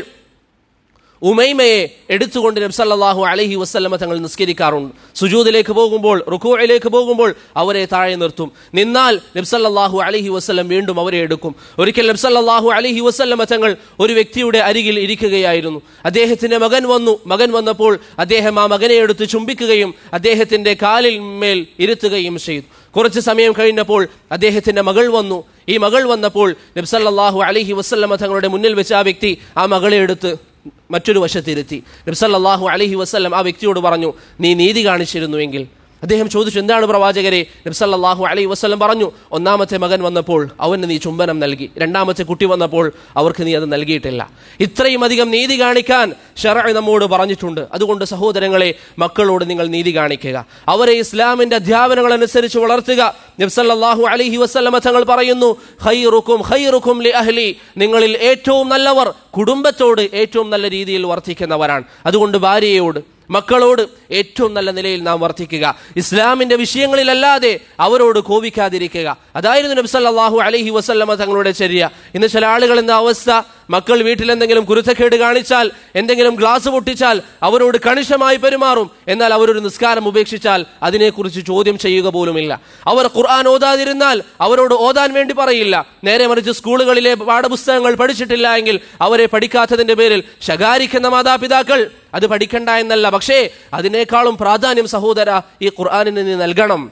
ഉമൈമയെ എടുത്തുകൊണ്ട് നബ്സല്ലാഹു അലഹി വസ്ല്ലമ തങ്ങൾ നിസ്കരിക്കാറുണ്ട് സുജൂദിലേക്ക് പോകുമ്പോൾ റുക്കുയിലേക്ക് പോകുമ്പോൾ അവരെ താഴെ നിർത്തും നിന്നാൽ നബ്സല്ലാഹു അലഹി വസ്ലം വീണ്ടും അവരെ എടുക്കും ഒരിക്കൽ നബ്സല്ലാഹു അലഹി വസ്ല്ലമ തങ്ങൾ ഒരു വ്യക്തിയുടെ അരികിൽ ഇരിക്കുകയായിരുന്നു അദ്ദേഹത്തിന്റെ മകൻ വന്നു മകൻ വന്നപ്പോൾ അദ്ദേഹം ആ മകനെ എടുത്ത് ചുംബിക്കുകയും അദ്ദേഹത്തിന്റെ കാലിൽ മേൽ ഇരുത്തുകയും ചെയ്തു കുറച്ച് സമയം കഴിഞ്ഞപ്പോൾ അദ്ദേഹത്തിന്റെ മകൾ വന്നു ഈ മകൾ വന്നപ്പോൾ നബ്സല്ലാഹു അലഹി വസ്ല്ലമ തങ്ങളുടെ മുന്നിൽ വെച്ച് ആ വ്യക്തി ആ മകളെ എടുത്ത് മറ്റൊരു വശത്തിരുത്തി നബ്സല്ലാഹു അലഹി വസ്ലം ആ വ്യക്തിയോട് പറഞ്ഞു നീ നീതി കാണിച്ചിരുന്നുവെങ്കിൽ അദ്ദേഹം ചോദിച്ചു എന്താണ് പ്രവാചകരെ നബ്സല്ലാഹു അലൈഹി വസ്ലം പറഞ്ഞു ഒന്നാമത്തെ മകൻ വന്നപ്പോൾ അവന് നീ ചുംബനം നൽകി രണ്ടാമത്തെ കുട്ടി വന്നപ്പോൾ അവർക്ക് നീ അത് നൽകിയിട്ടില്ല ഇത്രയും അധികം നീതി കാണിക്കാൻ ഷറ നമ്മോട് പറഞ്ഞിട്ടുണ്ട് അതുകൊണ്ട് സഹോദരങ്ങളെ മക്കളോട് നിങ്ങൾ നീതി കാണിക്കുക അവരെ ഇസ്ലാമിന്റെ അധ്യാപനങ്ങൾ അനുസരിച്ച് വളർത്തുക നബ്സല്ലാഹു അലൈഹി വസ്ലമ തങ്ങൾ പറയുന്നു ഹൈറുക്കും ഹൈറുക്കും ലി അഹ്ലി നിങ്ങളിൽ ഏറ്റവും നല്ലവർ കുടുംബത്തോട് ഏറ്റവും നല്ല രീതിയിൽ വർത്തിക്കുന്നവരാണ് അതുകൊണ്ട് ഭാര്യയോട് മക്കളോട് ഏറ്റവും നല്ല നിലയിൽ നാം വർത്തിക്കുക ഇസ്ലാമിന്റെ വിഷയങ്ങളിലല്ലാതെ അവരോട് കോപിക്കാതിരിക്കുക അതായിരുന്നു നബ്സല്ലാഹു അലഹി വസല്ലമ തങ്ങളുടെ ചര്യ ഇന്ന് ചില ആളുകൾ എന്ന അവസ്ഥ മക്കൾ വീട്ടിൽ എന്തെങ്കിലും കുരുത്തക്കേട് കാണിച്ചാൽ എന്തെങ്കിലും ഗ്ലാസ് പൊട്ടിച്ചാൽ അവരോട് കണിശമായി പെരുമാറും എന്നാൽ അവരൊരു നിസ്കാരം ഉപേക്ഷിച്ചാൽ അതിനെക്കുറിച്ച് ചോദ്യം ചെയ്യുക പോലുമില്ല അവർ ഖുർആൻ ഓതാതിരുന്നാൽ അവരോട് ഓതാൻ വേണ്ടി പറയില്ല നേരെ മറിച്ച് സ്കൂളുകളിലെ പാഠപുസ്തകങ്ങൾ പഠിച്ചിട്ടില്ല എങ്കിൽ അവരെ പഠിക്കാത്തതിന്റെ പേരിൽ ശകാരിക്കുന്ന മാതാപിതാക്കൾ അത് പഠിക്കണ്ട എന്നല്ല പക്ഷേ അതിനേക്കാളും പ്രാധാന്യം സഹോദര ഈ ഖുർആാനിന് നീ നൽകണം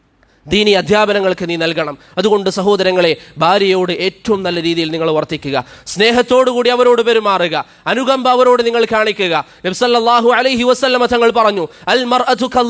ദീനി അധ്യാപനങ്ങൾക്ക് നീ നൽകണം അതുകൊണ്ട് സഹോദരങ്ങളെ ഭാര്യയോട് ഏറ്റവും നല്ല രീതിയിൽ നിങ്ങൾ വർത്തിക്കുക സ്നേഹത്തോടുകൂടി അവരോട് പെരുമാറുക അനുകമ്പ അവരോട് നിങ്ങൾ കാണിക്കുക നബ്സല്ലാഹു അലൈഹി വസല്ലമ തങ്ങൾ പറഞ്ഞു അൽ മർ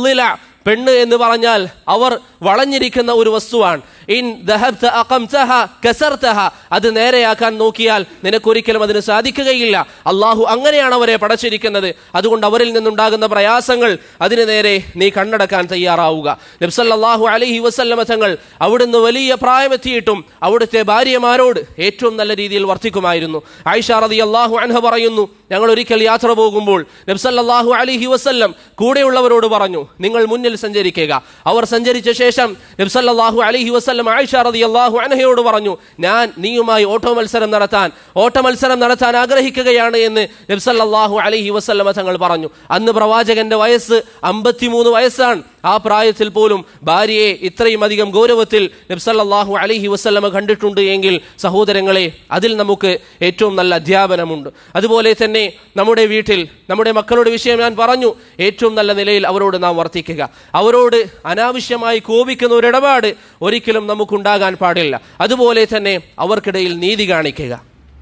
പെണ്ണ് എന്ന് പറഞ്ഞാൽ അവർ വളഞ്ഞിരിക്കുന്ന ഒരു വസ്തുവാണ് ഇൻ ദഹബ്ത അഖംതഹ കസർതഹ അത് നേരെയാക്കാൻ നോക്കിയാൽ നിനക്കൊരിക്കലും അതിന് സാധിക്കുകയില്ല അള്ളാഹു അങ്ങനെയാണ് അവരെ പടച്ചിരിക്കുന്നത് അതുകൊണ്ട് അവരിൽ നിന്നുണ്ടാകുന്ന പ്രയാസങ്ങൾ അതിന് നേരെ നീ കണ്ണടക്കാൻ തയ്യാറാവുക നബ്സല്ലാഹു അലഹി വസല്ലമ തങ്ങൾ അവിടുന്ന് വലിയ പ്രായമെത്തിയിട്ടും അവിടുത്തെ ഭാര്യമാരോട് ഏറ്റവും നല്ല രീതിയിൽ വർത്തിക്കുമായിരുന്നു ആയിഷ റതി അള്ളാഹു അൻഹ പറയുന്നു ഞങ്ങൾ ഒരിക്കൽ യാത്ര പോകുമ്പോൾ നബ്സല്ലാഹു അലഹി വസല്ലം കൂടെയുള്ളവരോട് പറഞ്ഞു നിങ്ങൾ മുന്നിൽ സഞ്ചരിക്കുക അവർ സഞ്ചരിച്ച ശേഷം നബ്സല്ലാഹു അലഹി വസല്ലം ആയിഷ റതി അള്ളാഹു അനഹയോട് പറഞ്ഞു ഞാൻ നീയുമായി ഓട്ടോ മത്സരം നടത്താൻ ഓട്ട മത്സരം നടത്താൻ ആഗ്രഹിക്കുകയാണ് എന്ന് നബ്സല്ലാഹു അലഹി വസല്ലമ തങ്ങൾ പറഞ്ഞു അന്ന് പ്രവാചകന്റെ വയസ്സ് അമ്പത്തിമൂന്ന് വയസ്സാണ് ആ പ്രായത്തിൽ പോലും ഭാര്യയെ ഇത്രയും അധികം ഗൗരവത്തിൽ നബ്സല്ലാഹു അലഹി വസ്ല്ലമ കണ്ടിട്ടുണ്ട് എങ്കിൽ സഹോദരങ്ങളെ അതിൽ നമുക്ക് ഏറ്റവും നല്ല അധ്യാപനമുണ്ട് അതുപോലെ തന്നെ നമ്മുടെ വീട്ടിൽ നമ്മുടെ മക്കളുടെ വിഷയം ഞാൻ പറഞ്ഞു ഏറ്റവും നല്ല നിലയിൽ അവരോട് നാം വർത്തിക്കുക അവരോട് അനാവശ്യമായി കോപിക്കുന്ന ഒരു ഇടപാട് ഒരിക്കലും നമുക്കുണ്ടാകാൻ പാടില്ല അതുപോലെ തന്നെ അവർക്കിടയിൽ നീതി കാണിക്കുക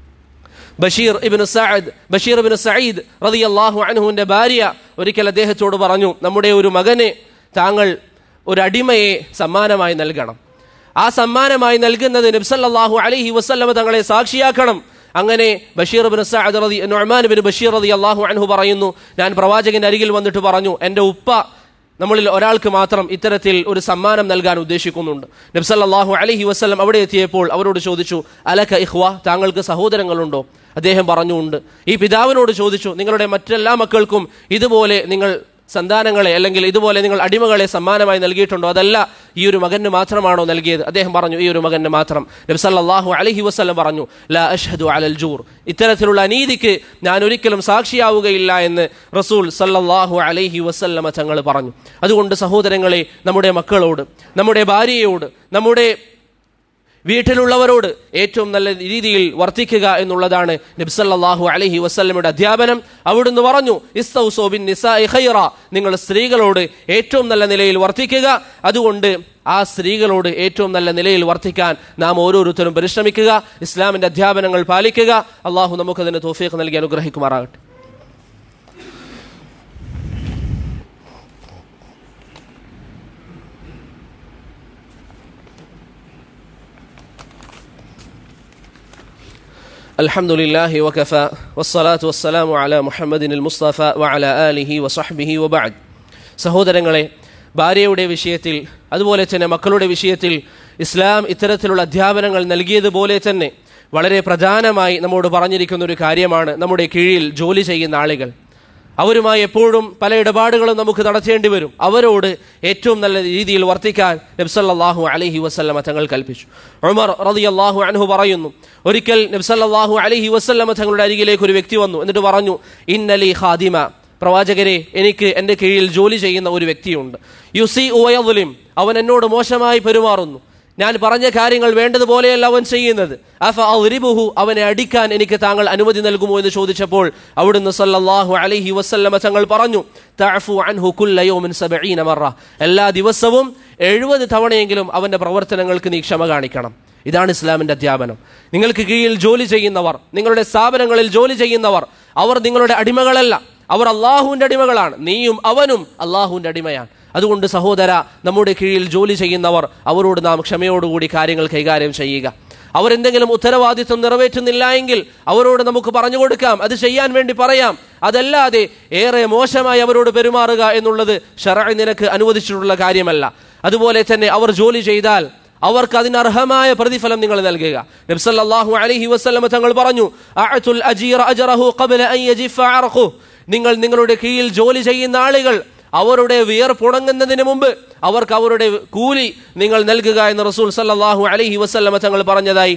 Bashir ibn Sa'd Bashir ibn Sayyid റതി അള്ളാഹു അൻഹുവിന്റെ ഭാര്യ ഒരിക്കൽ അദ്ദേഹത്തോട് പറഞ്ഞു നമ്മുടെ ഒരു മകന് താങ്കൾ ഒരു അടിമയെ സമ്മാനമായി നൽകണം ആ സമ്മാനമായി നൽകുന്നത് നബ്സല്ലാഹു അലഹി വസ്ല്ലമ തങ്ങളെ സാക്ഷിയാക്കണം അങ്ങനെ ബഷീർ ബിൻ സഅദ് റതി നൊമാൻ ബിൻ ബഷീർ റതി അള്ളാഹു അൻഹു പറയുന്നു ഞാൻ പ്രവാചകന്റെ അരികിൽ വന്നിട്ട് പറഞ്ഞു എൻ്റെ ഉപ്പ നമ്മളിൽ ഒരാൾക്ക് മാത്രം ഇത്തരത്തിൽ ഒരു സമ്മാനം നൽകാൻ ഉദ്ദേശിക്കുന്നുണ്ട് നബ്സല്ലാഹു അലഹി വസ്ലം അവിടെ എത്തിയപ്പോൾ അവരോട് ചോദിച്ചു അലക ഇഹ്വ താങ്കൾക്ക് സഹോദരങ്ങളുണ്ടോ അദ്ദേഹം പറഞ്ഞുണ്ട് ഈ പിതാവിനോട് ചോദിച്ചു നിങ്ങളുടെ മറ്റെല്ലാ മക്കൾക്കും ഇതുപോലെ നിങ്ങൾ സന്താനങ്ങളെ അല്ലെങ്കിൽ ഇതുപോലെ നിങ്ങൾ അടിമകളെ സമ്മാനമായി നൽകിയിട്ടുണ്ടോ അതല്ല ഈ ഒരു മകന് മാത്രമാണോ നൽകിയത് അദ്ദേഹം പറഞ്ഞു ഈ ഒരു മകന് മാത്രം നബ്സല്ലാഹു അലഹി വസ്ലം പറഞ്ഞു ലാ അഷ്ഹദു അലൽ ജൂർ ഇത്തരത്തിലുള്ള അനീതിക്ക് ഞാൻ ഒരിക്കലും സാക്ഷിയാവുകയില്ല എന്ന് റസൂൽ സല്ലല്ലാഹു അലൈഹി വസല്ലമ തങ്ങൾ പറഞ്ഞു അതുകൊണ്ട് സഹോദരങ്ങളെ നമ്മുടെ മക്കളോട് നമ്മുടെ ഭാര്യയോട് നമ്മുടെ വീട്ടിലുള്ളവരോട് ഏറ്റവും നല്ല രീതിയിൽ വർത്തിക്കുക എന്നുള്ളതാണ് നബ്സല്ലാഹു അലഹി വസ്ലമയുടെ അധ്യാപനം അവിടുന്ന് പറഞ്ഞു ഇസ്തൗസോബിൻ ഖൈറ നിങ്ങൾ സ്ത്രീകളോട് ഏറ്റവും നല്ല നിലയിൽ വർത്തിക്കുക അതുകൊണ്ട് ആ സ്ത്രീകളോട് ഏറ്റവും നല്ല നിലയിൽ വർത്തിക്കാൻ നാം ഓരോരുത്തരും പരിശ്രമിക്കുക ഇസ്ലാമിന്റെ അധ്യാപനങ്ങൾ പാലിക്കുക അള്ളാഹു നമുക്കതിന് തോഫീഖ് നൽകി അനുഗ്രഹിക്കുമാറാകട്ടെ الحمد لله وكفى والصلاة والسلام على محمد المصطفى وعلى آله وصحبه وبعد സഹോദരങ്ങളെ ഭാര്യയുടെ വിഷയത്തിൽ അതുപോലെ തന്നെ മക്കളുടെ വിഷയത്തിൽ ഇസ്ലാം ഇത്തരത്തിലുള്ള അധ്യാപനങ്ങൾ നൽകിയതുപോലെ തന്നെ വളരെ പ്രധാനമായി നമ്മോട് പറഞ്ഞിരിക്കുന്ന ഒരു കാര്യമാണ് നമ്മുടെ കീഴിൽ ജോലി ചെയ്യുന്ന ആളുകൾ അവരുമായി എപ്പോഴും പല ഇടപാടുകളും നമുക്ക് നടത്തേണ്ടി വരും അവരോട് ഏറ്റവും നല്ല രീതിയിൽ വർത്തിക്കാൻ നബ്സല്ലാഹു അലഹി വസ്ല്ലമ തങ്ങൾ കൽപ്പിച്ചു ഉമർ റതി അള്ളാഹു അൻഹു പറയുന്നു ഒരിക്കൽ നബ്സല്ലാഹു അലഹി വസ്ല്ലമ തങ്ങളുടെ അരികിലേക്ക് ഒരു വ്യക്തി വന്നു എന്നിട്ട് പറഞ്ഞു ഇന്നലി ഖാദിമ പ്രവാചകരെ എനിക്ക് എൻ്റെ കീഴിൽ ജോലി ചെയ്യുന്ന ഒരു വ്യക്തിയുണ്ട് യുസി ഉവയതുലിം അവൻ എന്നോട് മോശമായി പെരുമാറുന്നു ഞാൻ പറഞ്ഞ കാര്യങ്ങൾ വേണ്ടതുപോലെയല്ല അവൻ ചെയ്യുന്നത് അഫ ഔരിബുഹു അവനെ അടിക്കാൻ എനിക്ക് താങ്കൾ അനുമതി നൽകുമോ എന്ന് ചോദിച്ചപ്പോൾ അവിടുന്ന് സല്ലല്ലാഹു അലൈഹി വസല്ലമ തങ്ങൾ പറഞ്ഞു തഅഫു അൻഹു കുല്ല യൗമിൻ സബഈന മറ എല്ലാ ദിവസവും എഴുപത് തവണയെങ്കിലും അവന്റെ പ്രവർത്തനങ്ങൾക്ക് നീ ക്ഷമ കാണിക്കണം ഇതാണ് ഇസ്ലാമിന്റെ അധ്യാപനം നിങ്ങൾക്ക് കീഴിൽ ജോലി ചെയ്യുന്നവർ നിങ്ങളുടെ സ്ഥാപനങ്ങളിൽ ജോലി ചെയ്യുന്നവർ അവർ നിങ്ങളുടെ അടിമകളല്ല അവർ അള്ളാഹുവിന്റെ അടിമകളാണ് നീയും അവനും അള്ളാഹുവിന്റെ അടിമയാണ് അതുകൊണ്ട് സഹോദര നമ്മുടെ കീഴിൽ ജോലി ചെയ്യുന്നവർ അവരോട് നാം ക്ഷമയോടുകൂടി കാര്യങ്ങൾ കൈകാര്യം ചെയ്യുക അവരെന്തെങ്കിലും ഉത്തരവാദിത്വം നിറവേറ്റുന്നില്ല എങ്കിൽ അവരോട് നമുക്ക് പറഞ്ഞു കൊടുക്കാം അത് ചെയ്യാൻ വേണ്ടി പറയാം അതല്ലാതെ ഏറെ മോശമായി അവരോട് പെരുമാറുക എന്നുള്ളത് ഷറ നിനക്ക് അനുവദിച്ചിട്ടുള്ള കാര്യമല്ല അതുപോലെ തന്നെ അവർ ജോലി ചെയ്താൽ അവർക്ക് അതിനർഹമായ പ്രതിഫലം നിങ്ങൾ നൽകുക നബ്സല്ലാഹു അലൈഹി വസ്ലമ തങ്ങൾ പറഞ്ഞു അഅതുൽ അജീറ അജറഹു ഖബ്ല അൻ യജിഫ അർഖു നിങ്ങൾ നിങ്ങളുടെ കീഴിൽ ജോലി ചെയ്യുന്ന ആളുകൾ അവരുടെ വിയർപ്പുണങ്ങുന്നതിന് മുമ്പ് അവർക്ക് അവരുടെ കൂലി നിങ്ങൾ നൽകുക എന്ന് റസൂൽ സല്ലല്ലാഹു അലൈഹി വസല്ലമ തങ്ങൾ പറഞ്ഞതായി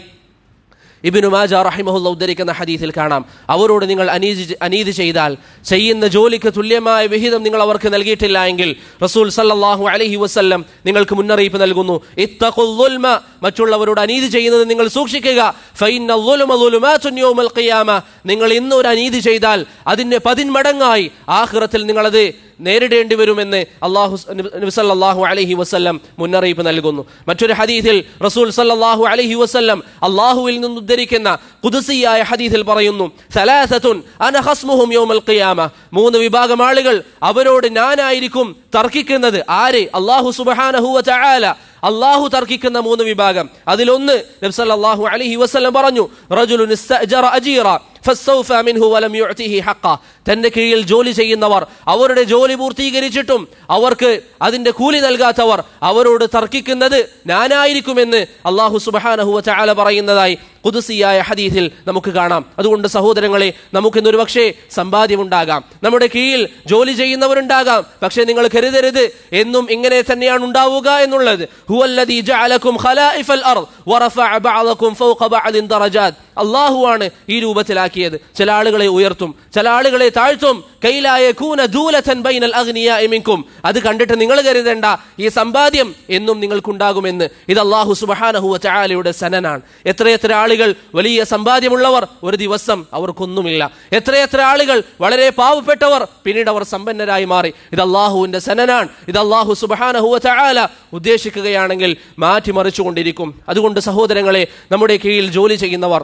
ഇബിനു മാജ റഹിമഹുല്ല ഉദ്ധരിക്കുന്ന ഹദീസിൽ കാണാം അവരോട് നിങ്ങൾ അനീതി അനീതി ചെയ്താൽ ചെയ്യുന്ന ജോലിക്ക് തുല്യമായ വിഹിതം നിങ്ങൾ അവർക്ക് നൽകിയിട്ടില്ല എങ്കിൽ റസൂൽ സല്ലല്ലാഹു അലൈഹി വസല്ലം നിങ്ങൾക്ക് മുന്നറിയിപ്പ് നൽകുന്നു ഇത്തഖുൽ ദുൽമ മറ്റുള്ളവരോട് അനീതി ചെയ്യുന്നത് നിങ്ങൾ സൂക്ഷിക്കുക ഫൈന്ന ദുൽമ ദുലുമാതുൻ യൗമൽ ഖിയാമ നിങ്ങൾ ഇന്ന് ഒരു അനീതി ചെയ്താൽ അതിന്റെ പതിന്മടങ്ങായി ആഖിറത്തിൽ നിങ്ങളത് നേരിടേണ്ടി വരുമെന്ന് അള്ളാഹു നബിസല്ലാഹു അലഹി വസ്ല്ലം മുന്നറിയിപ്പ് നൽകുന്നു മറ്റൊരു ഹദീസിൽ റസൂൽ സല്ലാഹു അലഹി വസ്ല്ലം അള്ളാഹുവിൽ നിന്ന് ഉദ്ധരിക്കുന്ന കുതിസിയായ ഹദീസിൽ പറയുന്നു സലാസത്തുൻ അനഹസ്മുഹും യൗമൽ ഖിയാമ മൂന്ന് വിഭാഗം ആളുകൾ അവരോട് ഞാനായിരിക്കും തർക്കിക്കുന്നത് ആര് അള്ളാഹു സുബഹാനഹുവ ചായാല അള്ളാഹു തർക്കിക്കുന്ന മൂന്ന് വിഭാഗം അതിലൊന്ന് നബ്സല്ലാഹു അലഹി വസ്ലം പറഞ്ഞു റജുലുൻ അജീറ ഫസ്സൗഫ മിൻഹു വലം യുഅതിഹി ഹഖ തന്റെ കീഴിൽ ജോലി ചെയ്യുന്നവർ അവരുടെ ജോലി പൂർത്തീകരിച്ചിട്ടും അവർക്ക് അതിന്റെ കൂലി നൽകാത്തവർ അവരോട് തർക്കിക്കുന്നത് ഞാനായിരിക്കുമെന്ന് അള്ളാഹു സുബഹാനഹു ചാല പറയുന്നതായി കുതുസിയായ ഹദീസിൽ നമുക്ക് കാണാം അതുകൊണ്ട് സഹോദരങ്ങളെ നമുക്കിന്നൊരു പക്ഷേ സമ്പാദ്യമുണ്ടാകാം നമ്മുടെ കീഴിൽ ജോലി ചെയ്യുന്നവരുണ്ടാകാം പക്ഷേ നിങ്ങൾ കരുതരുത് എന്നും ഇങ്ങനെ തന്നെയാണ് ഉണ്ടാവുക എന്നുള്ളത് ഹുവല്ലദീ ജഅലകും ഖലായിഫൽ അർദ് വറഫഅ ബഅദകും ഫൗഖ ബഅദിൻ ദറജാത് അള്ളാഹുവാണ് ഈ രൂപത്തിലാക്കിയത് ചില ആളുകളെ ഉയർത്തും ചില ആളുകളെ താഴ്ത്തും കൈലായ കൂന ദൂലത്തൻ ബൈനൽ അഗ്നിയാമിൻകും അത് കണ്ടിട്ട് നിങ്ങൾ കരുതേണ്ട ഈ സമ്പാദ്യം എന്നും നിങ്ങൾക്കുണ്ടാകുമെന്ന് ഇത് അള്ളാഹു സുബഹാനഹുവ ചായാലയുടെ സനനാണ് എത്രയെത്ര ആളുകൾ വലിയ സമ്പാദ്യമുള്ളവർ ഒരു ദിവസം അവർക്കൊന്നുമില്ല എത്രയെത്ര ആളുകൾ വളരെ പാവപ്പെട്ടവർ പിന്നീട് അവർ സമ്പന്നരായി മാറി ഇത് അള്ളാഹുവിന്റെ സനനാണ് ഇത് അള്ളാഹു സുബഹാനഹുവ ചായാല ഉദ്ദേശിക്കുകയാണെങ്കിൽ മാറ്റിമറിച്ചുകൊണ്ടിരിക്കും അതുകൊണ്ട് സഹോദരങ്ങളെ നമ്മുടെ കീഴിൽ ജോലി ചെയ്യുന്നവർ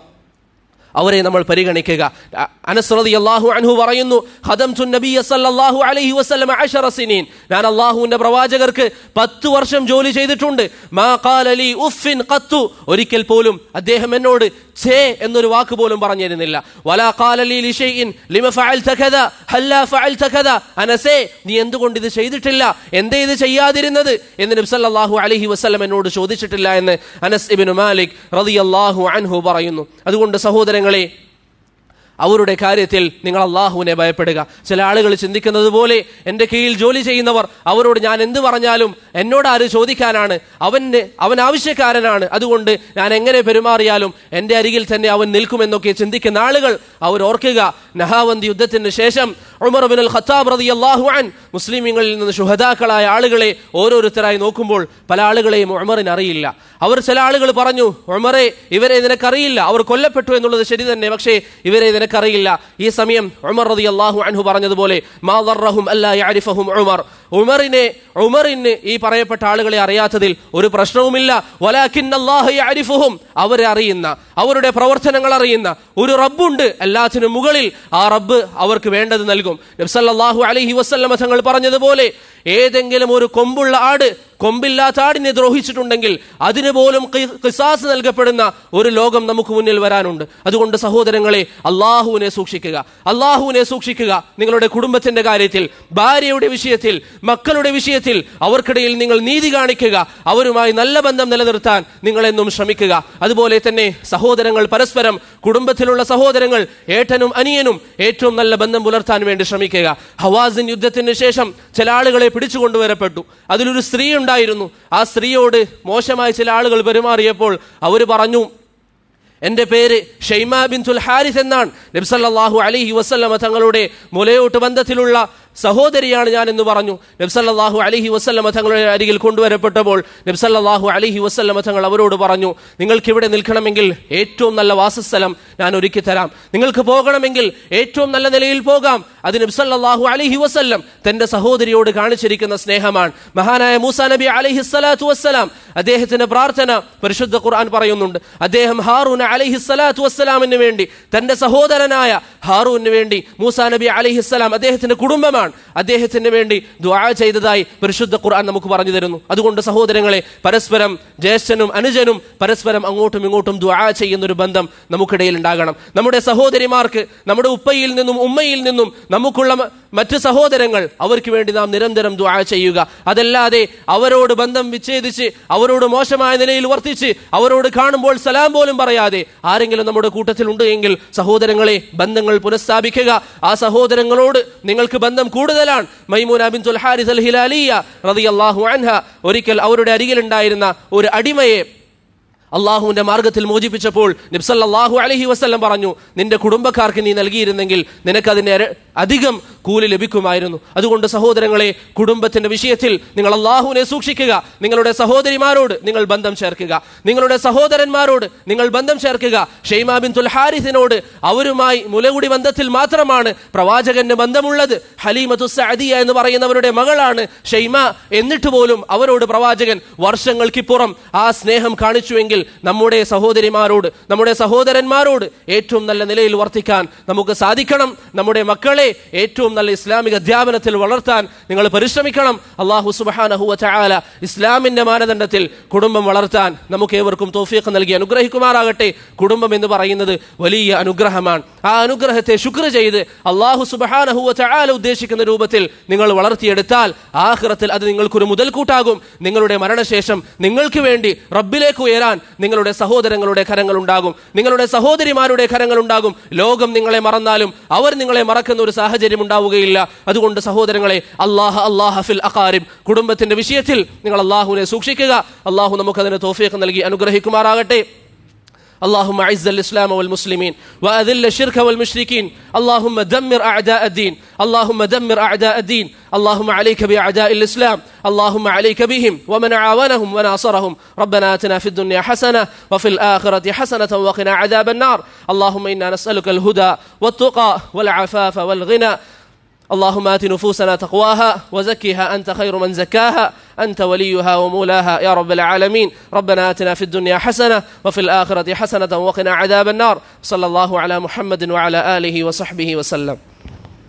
അവരെ നമ്മൾ പരിഗണിക്കുക അനസ്രതി അള്ളാഹു അൻഹു പറയുന്നു ഖദംതു നബിയ സല്ലല്ലാഹു അലൈഹി വസല്ലം അശറ സിനീൻ ഞാൻ അള്ളാഹുവിന്റെ പ്രവാചകർക്ക് പത്ത് വർഷം ജോലി ചെയ്തിട്ടുണ്ട് മാ ഖാല ലി ഉഫിൻ ഖത്തു ഒരിക്കൽ പോലും അദ്ദേഹം എന്നോട് ഛേ എന്നൊരു വാക്ക് പോലും പറഞ്ഞിരുന്നില്ല വലാ ഖാല ലി ലിശൈഇൻ ലിമ ഫഅൽത കദ ഹല്ലാ ഫഅൽത കദ അനസേ നീ എന്തുകൊണ്ട് ഇത് ചെയ്തിട്ടില്ല എന്തേ ഇത് ചെയ്യാതിരുന്നത് എന്ന് നബി സല്ലല്ലാഹു അലൈഹി വസല്ലം എന്നോട് ചോദിച്ചിട്ടില്ല എന്ന് അനസ് ഇബ്നു മാലിക് റളിയല്ലാഹു അൻഹു പറയുന്നു അതുകൊണ്ട് സഹോദരങ്ങൾ സഹോദരങ്ങളെ അവരുടെ കാര്യത്തിൽ നിങ്ങൾ അള്ളാഹുവിനെ ഭയപ്പെടുക ചില ആളുകൾ ചിന്തിക്കുന്നത് പോലെ എൻ്റെ കീഴിൽ ജോലി ചെയ്യുന്നവർ അവരോട് ഞാൻ എന്ത് പറഞ്ഞാലും എന്നോട് ആര് ചോദിക്കാനാണ് അവന് അവൻ ആവശ്യക്കാരനാണ് അതുകൊണ്ട് ഞാൻ എങ്ങനെ പെരുമാറിയാലും എൻ്റെ അരികിൽ തന്നെ അവൻ നിൽക്കുമെന്നൊക്കെ ചിന്തിക്കുന്ന ആളുകൾ അവർ ഓർക്കുക നഹാവന്തി യുദ്ധത്തിന് ശേഷം ഉമർ ബിൻ അൽ ഖത്താബ് റതി അള്ളാഹു അൻ മുസ്ലിമീങ്ങളിൽ നിന്ന് ശുഹദാക്കളായ ആളുകളെ ഓരോരുത്തരായി നോക്കുമ്പോൾ പല ആളുകളെയും ഉമറിന് അറിയില്ല അവർ ചില ആളുകൾ പറഞ്ഞു ഉമറെ ഇവരെ നിനക്കറിയില്ല അവർ കൊല്ലപ്പെട്ടു എന്നുള്ളത് ശരി തന്നെ പക്ഷേ ഇവരെ നിനക്കറിയില്ല ഈ സമയം ഉമർ റതി അള്ളാഹു അൻഹു പറഞ്ഞതുപോലെ മാറഹും അല്ലാ യാരിഫഹും ഉമർ ഉമറിനെ ഉമറിന് ഈ പറയപ്പെട്ട ആളുകളെ അറിയാത്തതിൽ ഒരു പ്രശ്നവുമില്ല വലാഖിൻ അള്ളാഹു യാരിഫുഹും അവരെ അറിയുന്ന അവരുടെ പ്രവർത്തനങ്ങൾ അറിയുന്ന ഒരു റബ്ബുണ്ട് എല്ലാത്തിനും മുകളിൽ ആ റബ്ബ് അവർക്ക് വേണ്ടത് നൽകും നബ്സല്ലാഹു അലൈഹി വസ്ല്ലമ തങ്ങൾ പറഞ്ഞതുപോലെ ഏതെങ്കിലും ഒരു കൊമ്പുള്ള ആട് കൊമ്പില്ലാത്ത ആടിനെ ദ്രോഹിച്ചിട്ടുണ്ടെങ്കിൽ അതിന് പോലും കി- കിസാസ് നൽകപ്പെടുന്ന ഒരു ലോകം നമുക്ക് മുന്നിൽ വരാനുണ്ട് അതുകൊണ്ട് സഹോദരങ്ങളെ അള്ളാഹുവിനെ സൂക്ഷിക്കുക അള്ളാഹുവിനെ സൂക്ഷിക്കുക നിങ്ങളുടെ കുടുംബത്തിന്റെ കാര്യത്തിൽ ഭാര്യയുടെ വിഷയത്തിൽ മക്കളുടെ വിഷയത്തിൽ അവർക്കിടയിൽ നിങ്ങൾ നീതി കാണിക്കുക അവരുമായി നല്ല ബന്ധം നിലനിർത്താൻ നിങ്ങൾ എന്നും ശ്രമിക്കുക അതുപോലെ തന്നെ സഹോദരങ്ങൾ പരസ്പരം കുടുംബത്തിലുള്ള സഹോദരങ്ങൾ ഏട്ടനും അനിയനും ഏറ്റവും നല്ല ബന്ധം പുലർത്താൻ വേണ്ടി ശ്രമിക്കുക ഹവാസിൻ യുദ്ധത്തിന് ശേഷം ചില ആളുകളെ പിടിച്ചുകൊണ്ടുവരപ്പെട്ടു അതിലൊരു സ്ത്രീ ഉണ്ടായിരുന്നു ആ സ്ത്രീയോട് മോശമായി ചില ആളുകൾ പെരുമാറിയപ്പോൾ അവർ പറഞ്ഞു എന്റെ പേര് ഷെയ്മ ബിൻതുൽ ഹാരിസ് എന്നാണ് നബ്സല്ലാഹു അലൈഹി വസല്ലമ തങ്ങളുടെ മുലയോട്ട് ബന്ധത്തിലുള്ള സഹോദരിയാണ് ഞാൻ എന്ന് പറഞ്ഞു നബ്സല്ലാഹു അലൈഹി വസല്ലമ തങ്ങളുടെ അരികിൽ കൊണ്ടുവരപ്പെട്ടപ്പോൾ നബ്സല്ലാഹു അലൈഹി വസല്ലമ തങ്ങൾ അവരോട് പറഞ്ഞു നിങ്ങൾക്ക് ഇവിടെ നിൽക്കണമെങ്കിൽ ഏറ്റവും നല്ല വാസസ്ഥലം ഞാൻ ഒരുക്കി തരാം നിങ്ങൾക്ക് പോകണമെങ്കിൽ ഏറ്റവും നല്ല നിലയിൽ പോകാം അത് നബ്സല്ലാഹു അലൈഹി വസല്ലം തന്റെ സഹോദരിയോട് കാണിച്ചിരിക്കുന്ന സ്നേഹമാണ് മഹാനായ മൂസ നബി അലൈഹി സ്വലാത്തു വസ്സലാം അദ്ദേഹത്തിന്റെ പ്രാർത്ഥന പരിശുദ്ധ ഖുർആൻ പറയുന്നുണ്ട് അദ്ദേഹം ഹാറൂൻ അലൈഹി സ്വലാത്തു വസ്സലാമിന് വേണ്ടി തന്റെ സഹോദരനായ ഹാറൂന് വേണ്ടി മൂസ നബി അലൈഹി സ്വലാം അദ്ദേഹത്തിന്റെ കുടുംബമാണ് അദ്ദേഹത്തിന് വേണ്ടി ദുആ ചെയ്തതായി പരിശുദ്ധ ഖുർആൻ നമുക്ക് പറഞ്ഞു തരുന്നു അതുകൊണ്ട് സഹോദരങ്ങളെ പരസ്പരം ജ്യേഷ്ഠനും അനുജനും പരസ്പരം അങ്ങോട്ടും ഇങ്ങോട്ടും ദുആ ചെയ്യുന്ന ഒരു ബന്ധം നമുക്കിടയിൽ ഉണ്ടാകണം നമ്മുടെ സഹോദരിമാർക്ക് നമ്മുടെ ഉപ്പയിൽ നിന്നും ഉമ്മയിൽ നിന്നും നമുക്കുള്ള മ- മറ്റ് സഹോദരങ്ങൾ അവർക്ക് വേണ്ടി നാം നിരന്തരം ദുആ ചെയ്യുക അതല്ലാതെ അവരോട് ബന്ധം വിച്ഛേദിച്ച് അവരോട് മോശമായ നിലയിൽ വർത്തിച്ച് അവരോട് കാണുമ്പോൾ സലാം പോലും പറയാതെ ആരെങ്കിലും നമ്മുടെ കൂട്ടത്തിൽ ഉണ്ട് എങ്കിൽ സഹോദരങ്ങളെ ബന്ധങ്ങൾ പുനഃസ്ഥാപിക്കുക ആ സഹോദരങ്ങളോട് നിങ്ങൾക്ക് ബന്ധം കൂടുതലാണ് Maimuna bin Haris al Hilaliya റളിയല്ലാഹു അൻഹ ഒരിക്കൽ അവരുടെ അരികിലുണ്ടായിരുന്ന ഒരു അടിമയെ അള്ളാഹുവിന്റെ മാർഗത്തിൽ മോചിപ്പിച്ചപ്പോൾ നബ്സല്ലാഹു അലഹി വസ്ല്ലം പറഞ്ഞു നിന്റെ കുടുംബക്കാർക്ക് നീ നൽകിയിരുന്നെങ്കിൽ നിനക്ക് അതിന്റെ അര- അധികം കൂലി ലഭിക്കുമായിരുന്നു അതുകൊണ്ട് സഹോദരങ്ങളെ കുടുംബത്തിന്റെ വിഷയത്തിൽ നിങ്ങൾ അള്ളാഹുവിനെ സൂക്ഷിക്കുക നിങ്ങളുടെ സഹോദരിമാരോട് നിങ്ങൾ ബന്ധം ചേർക്കുക നിങ്ങളുടെ സഹോദരന്മാരോട് നിങ്ങൾ ബന്ധം ചേർക്കുക ഷെയ്മ ബിൻ തുൽഹാരിസിനോട് അവരുമായി മുലകുടി ബന്ധത്തിൽ മാത്രമാണ് പ്രവാചകന്റെ ബന്ധമുള്ളത് ഹലീമത്തു സഅദിയ എന്ന് പറയുന്നവരുടെ മകളാണ് ഷെയ്മ എന്നിട്ട് പോലും അവരോട് പ്രവാചകൻ വർഷങ്ങൾക്കിപ്പുറം ആ സ്നേഹം കാണിച്ചുവെങ്കിൽ നമ്മുടെ സഹോദരിമാരോട് നമ്മുടെ സഹോദരന്മാരോട് ഏറ്റവും നല്ല നിലയിൽ വർത്തിക്കാൻ നമുക്ക് സാധിക്കണം നമ്മുടെ മക്കളെ ഏറ്റവും നല്ല ഇസ്ലാമിക അധ്യാപനത്തിൽ വളർത്താൻ നിങ്ങൾ പരിശ്രമിക്കണം അള്ളാഹു സുബാനഹുവ ചായാല ഇസ്ലാമിന്റെ മാനദണ്ഡത്തിൽ കുടുംബം വളർത്താൻ നമുക്ക് ഏവർക്കും തോഫീഖ് നൽകി അനുഗ്രഹിക്കുമാറാകട്ടെ കുടുംബം എന്ന് പറയുന്നത് വലിയ അനുഗ്രഹമാണ് ആ അനുഗ്രഹത്തെ ശുക്ർ ചെയ്ത് അള്ളാഹു സുബാനഹുവ ചായാല ഉദ്ദേശിക്കുന്ന രൂപത്തിൽ നിങ്ങൾ വളർത്തിയെടുത്താൽ ആഹ്റത്തിൽ അത് നിങ്ങൾക്കൊരു മുതൽക്കൂട്ടാകും നിങ്ങളുടെ മരണശേഷം നിങ്ങൾക്ക് വേണ്ടി റബ്ബിലേക്ക് ഉയരാൻ നിങ്ങളുടെ സഹോദരങ്ങളുടെ കരങ്ങളുണ്ടാകും നിങ്ങളുടെ സഹോദരിമാരുടെ കരങ്ങളുണ്ടാകും ലോകം നിങ്ങളെ മറന്നാലും അവർ നിങ്ങളെ മറക്കുന്ന ഒരു സാഹചര്യം ഉണ്ടാവുകയില്ല അതുകൊണ്ട് സഹോദരങ്ങളെ അള്ളാഹ അള്ളാഹ ഫിൽ അഖാരിബ് കുടുംബത്തിന്റെ വിഷയത്തിൽ നിങ്ങൾ അള്ളാഹുവിനെ സൂക്ഷിക്കുക അള്ളാഹു നമുക്കതിന് തോഫീഖ് നൽകി അനുഗ്രഹിക്കുമാറാകട്ടെ اللهم اعز الاسلام والمسلمين واذل الشرك والمشركين اللهم دمر اعداء الدين اللهم دمر اعداء الدين اللهم عليك باعداء الاسلام اللهم عليك بهم ومن عاونهم وناصرهم ربنا اتنا في الدنيا حسنه وفي الاخره حسنه وقنا عذاب النار اللهم انا نسالك الهدى والتقى والعفاف والغنى اللهم آت نفوسنا تقواها وزكها أنت خير من زكاها أنت وليها ومولاها يا رب العالمين ربنا آتنا في الدنيا حسنة وفي الآخرة حسنة وقنا عذاب النار صلى الله على محمد وعلى آله وصحبه وسلم